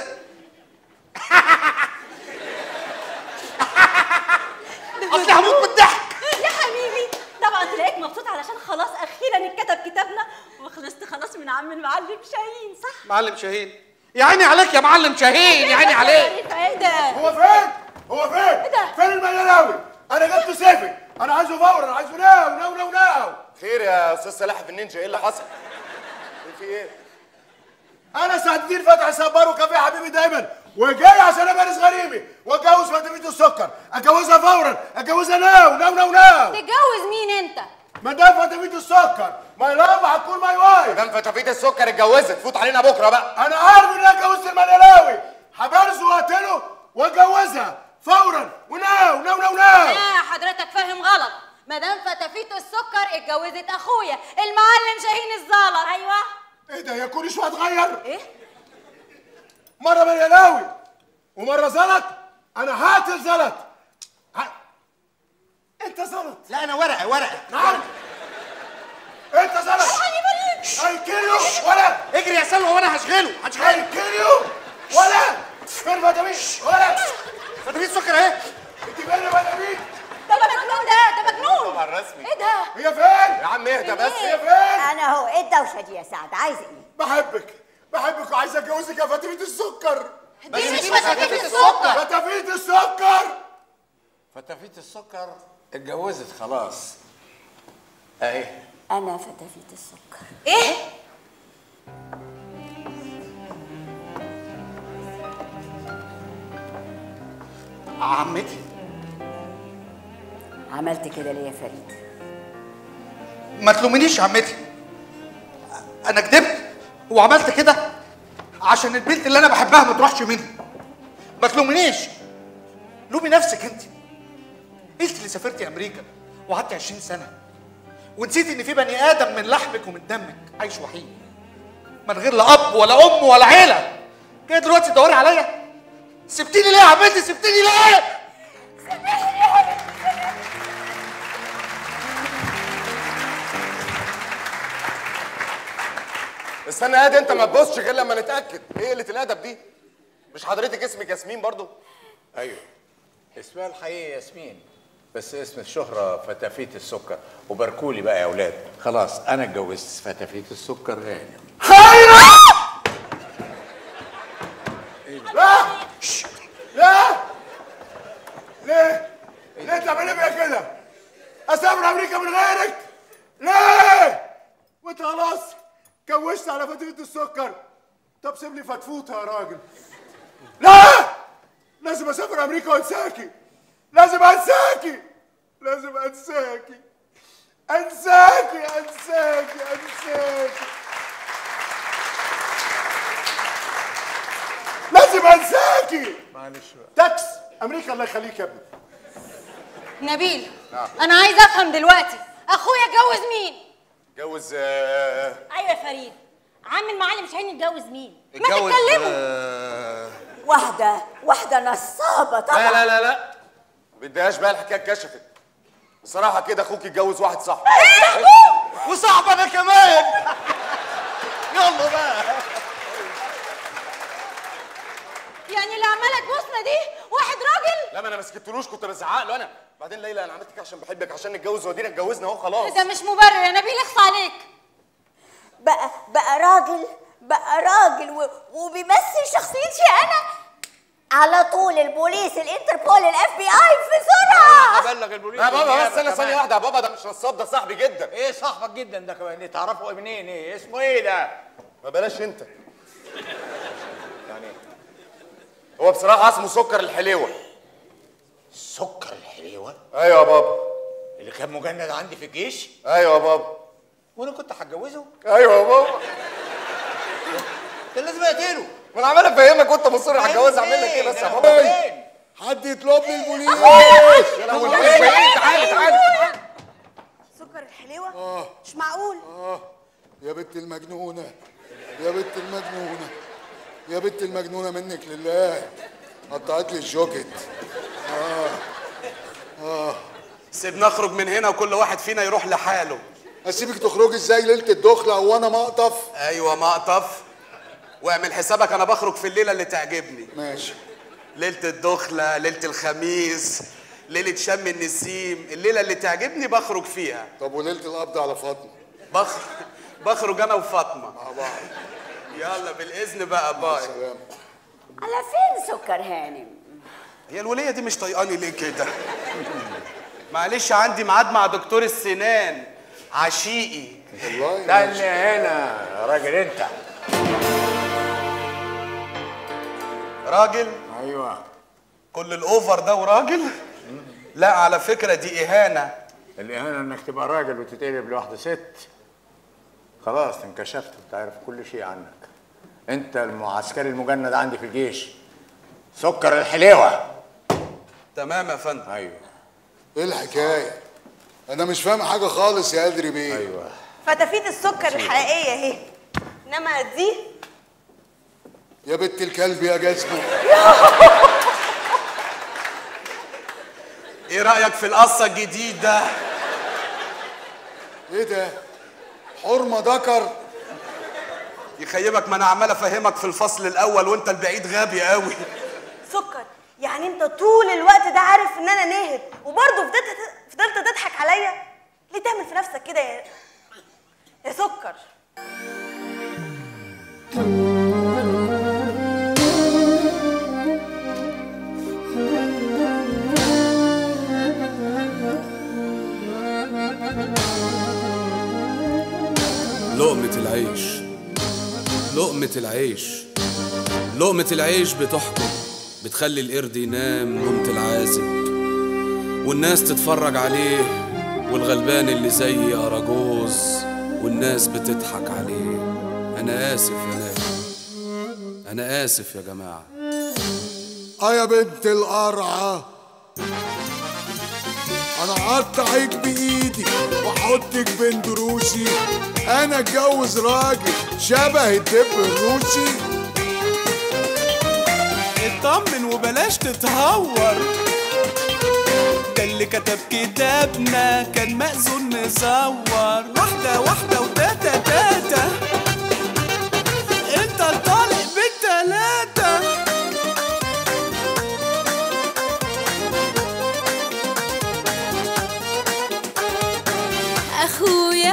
اصل هموت من الضحك يا حبيبي طبعا تلاقيك مبسوط علشان خلاص اخيرا اتكتب كتابنا وخلصت خلاص من عم المعلم شاهين صح معلم شاهين يا عيني عليك يا معلم شاهين يا عيني عليك ايه ده هو فين؟ هو فين؟ فين المليلاوي؟ انا جبته سيفي انا عايزه فورا عايزه ناو ناو ناو ناو خير يا استاذ سلاحف النينجا ايه اللي حصل في ايه انا سعد الدين فتحي صبار وكافيه حبيبي دايما وجاي عشان امارس غريمي واتجوز فاتمية السكر اتجوزها فورا اتجوزها ناو ناو ناو ناو تتجوز مين انت مدام فاتمية السكر ماي لاف هتكون ماي وايف مدام فتافيت السكر اتجوزت فوت علينا بكره بقى انا عارف ان انا اتجوزت المليلاوي هبرز واقتله واتجوزها فورا وناو ناو ناو ناو لا حضرتك فاهم غلط مدام فتافيت السكر اتجوزت اخويا المعلم شاهين الزلط ايوه ايه ده يا كل شويه اتغير ايه مره مليلاوي ومره زلط انا هقتل زلط ه... انت زلط لا انا ورقه ورقه نعم انت زلط هيكيلو ولا اجري يا سلوى وانا هشغله هشغله هيكيلو ولا فين فاتميت ولا فاتميت السكر اهي انت فين يا فاتميت ده مجنون ده ده مجنون طبعا رسمي ايه ده هي فين يا عم اهدى بس هي فين انا اهو ايه الدوشه دي يا سعد عايز ايه بحبك بحبك وعايز اتجوزك يا فاتميت السكر دي مش فتافيت السكر فاتميت السكر فتافيت السكر اتجوزت خلاص اهي انا فتافيت السكر ايه عمتي عملت كده ليه يا فريد ما تلومنيش يا عمتي انا كدبت وعملت كده عشان البنت اللي انا بحبها ما تروحش مني ما تلومنيش لومي نفسك انت انت اللي سافرتي امريكا وقعدتي 20 سنه ونسيتي ان في بني ادم من لحمك ومن دمك عايش وحيد من غير لا اب ولا ام ولا عيله جايه دلوقتي تدوري عليا سبتيني ليه يا عمتي سبتيني ليه استنى يا انت ما تبصش غير لما نتاكد ايه قله الادب دي مش حضرتك اسمك ياسمين برضو ايوه اسمها الحقيقي ياسمين بس اسم الشهرة فتافيت السكر وباركولي بقى يا اولاد خلاص انا اتجوزت فتافيت السكر غانم لا لا ليه ليه تعملي فيا كده اسافر امريكا من غيرك ليه وانت خلاص كوشت على فاتوره السكر طب سيب لي فتفوته يا راجل لا لازم اسافر امريكا وانساكي لازم انساكي لازم انساكي انساكي انساكي انساكي لازم انساكي معلش تاكس امريكا الله يخليك يا ابني نبيل انا عايزه افهم دلوقتي اخويا اتجوز مين جوز آه، ايوه يا فريد عم المعلم شاهين اتجوز مين؟ ما تتكلموا آه، واحدة واحدة نصابة طبعا لا لا لا لا ما بدهاش بقى الحكايه اتكشفت بصراحه كده اخوك اتجوز واحد صاحبه وصاحبنا كمان يلا بقى يعني اللي عماله تبوسنا دي واحد راجل لا ما انا ما سكتلوش كنت بزعق له انا بعدين ليلى انا عملت كده عشان بحبك عشان نتجوز ودينا اتجوزنا اهو خلاص ده مش مبرر يا نبيل اخص عليك بقى بقى راجل بقى راجل و... وبيمثل شخصيتي انا على طول البوليس الانتربول الاف بي اي بسرعه هبلغ البوليس لا بابا والنيابة بس انا كمان. ثانيه واحده يا بابا ده مش نصاب ده صاحبي جدا ايه صاحبك جدا ده كمان إيه تعرفه منين ايه اسمه ايه ده ما بلاش انت يعني هو بصراحه اسمه سكر الحليوه سكر الحليوه ايوه يا بابا اللي كان مجند عندي في الجيش ايوه يا بابا وانا كنت هتجوزه ايوه يا بابا كان لازم اقتله ما انا عمال افهمك وانت مصر على الجواز اعمل لك ايه بس يا بابا فين؟ حد يطلب لي البوليس يا لهوي البوليس فين تعالى تعالى سكر الحليوه مش معقول اه يا بنت المجنونة يا بنت المجنونة يا بنت المجنونة منك لله قطعت لي الجوكيت اه اه سيبنا نخرج من هنا وكل واحد فينا يروح لحاله اسيبك تخرجي ازاي ليلة الدخلة وانا مقطف ايوه مقطف واعمل حسابك انا بخرج في الليله اللي تعجبني ماشي ليله الدخله ليله الخميس ليله شم النسيم الليله اللي تعجبني بخرج فيها طب وليلة القبض على فاطمة بخرج بخرج انا وفاطمه مع بعض يلا بالاذن بقى باي سلام على فين سكر هانم هي الوليه دي مش طايقاني ليه كده معلش عندي ميعاد مع دكتور السنان عشيقي والله ده اللي هنا يا راجل انت راجل ايوه كل الاوفر ده وراجل لا على فكره دي اهانه الاهانه انك تبقى راجل وتتقلب لواحده ست خلاص انكشفت وتعرف كل شيء عنك انت المعسكري المجند عندي في الجيش سكر الحليوه تمام يا فندم ايوه ايه الحكاية انا مش فاهم حاجة خالص يا ادري بيه ايوه فتافيت السكر الحقيقيه اهي انما دي يا بنت الكلب يا جزمة ايه رايك في القصه الجديد ده ايه ده حرمة ذكر يخيبك ما انا عمال افهمك في الفصل الاول وانت البعيد غبي قوي سكر يعني انت طول الوقت ده عارف ان انا ناهد وبرضه فضلت فضلت تضحك عليا ليه تعمل في نفسك كده يا يا سكر لقمة العيش لقمة العيش لقمة العيش بتحكم بتخلي القرد ينام نومة العازب والناس تتفرج عليه والغلبان اللي زي أراجوز والناس بتضحك عليه أنا آسف يا ناس أنا آسف يا جماعة اه يا بنت القرعة انا هقطعك بايدي واحطك بين دروسي انا اتجوز راجل شبه الدب الروسي اطمن وبلاش تتهور ده اللي كتب كتابنا كان مأذون مزور واحدة واحدة وتاتا تاتا انت طالع بالتلاتة اخويا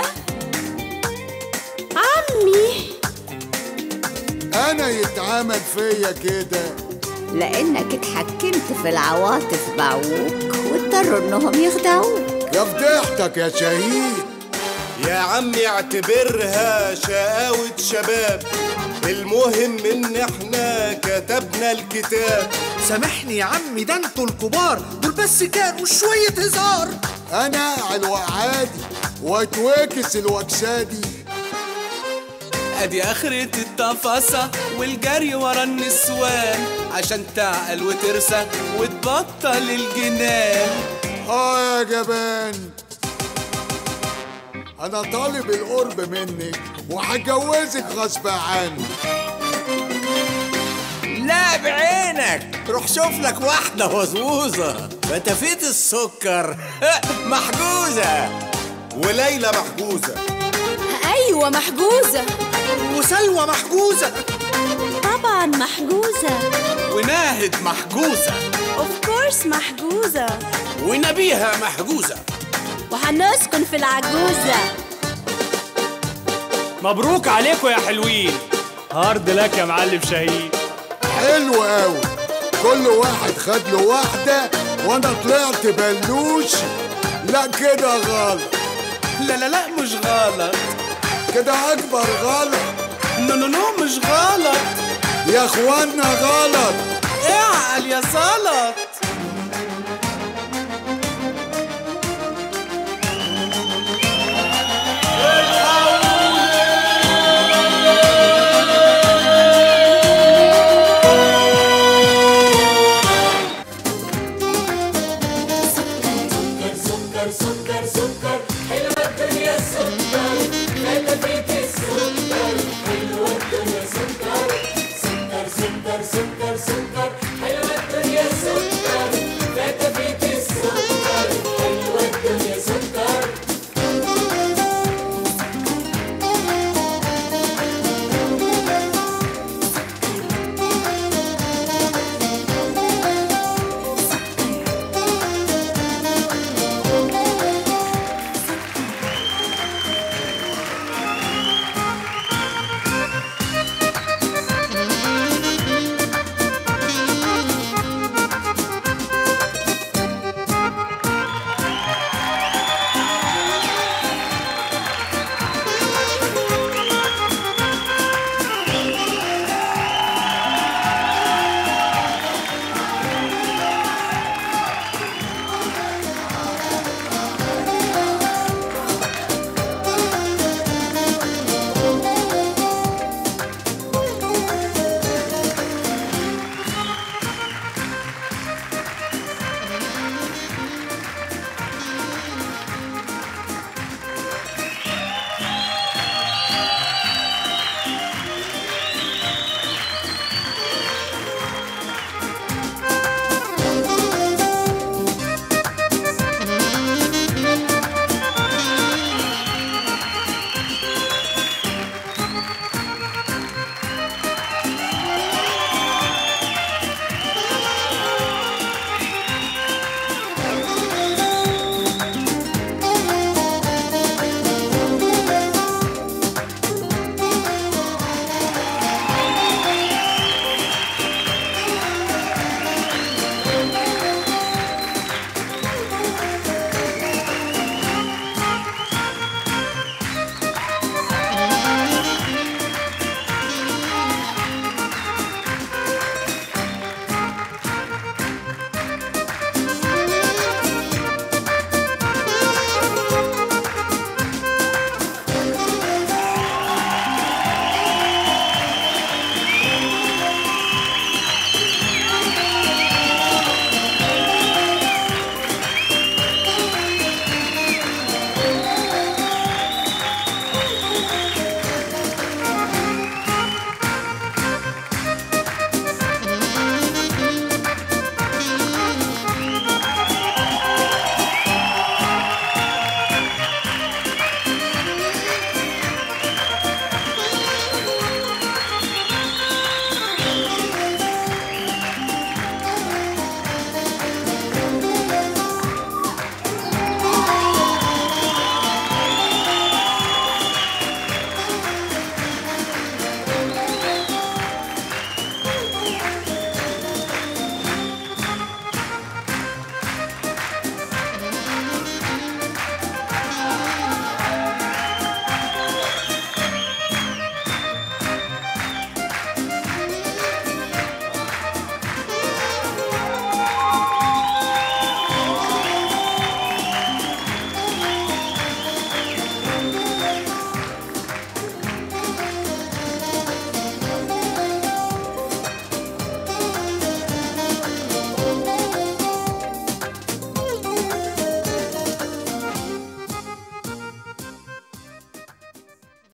عمي انا يتعمل فيا كده لانك اتحكمت في العواطف باعوك واضطروا انهم يخدعوك يا فضيحتك يا شهيد يا عمي اعتبرها شقاوة شباب المهم ان احنا كتبنا الكتاب سامحني يا عمي ده انتوا الكبار دول بس كانوا شوية هزار انا الوقعادي واتوكس الوكسادي ادي اخرة التفاصة والجري ورا النسوان عشان تعقل وترسى وتبطل الجنان اه يا جبان انا طالب القرب منك وهجوزك غصب عني لا بعينك روح شوف لك واحدة وزوزة فتافيت السكر محجوزة وليلى محجوزة ايوه محجوزه وسلوى محجوزة طبعا محجوزه وناهد محجوزة اوف كورس محجوزه ونبيها محجوزة وهنسكن في العجوزه مبروك عليكم يا حلوين هارد لك يا معلم شاهين حلو قوي كل واحد خد له واحدة وانا طلعت بلوش لا كده غلط لا لا لا مش غلط كده اكبر غلط نو نو نو مش غلط يا اخوانا غلط اعقل يا زلط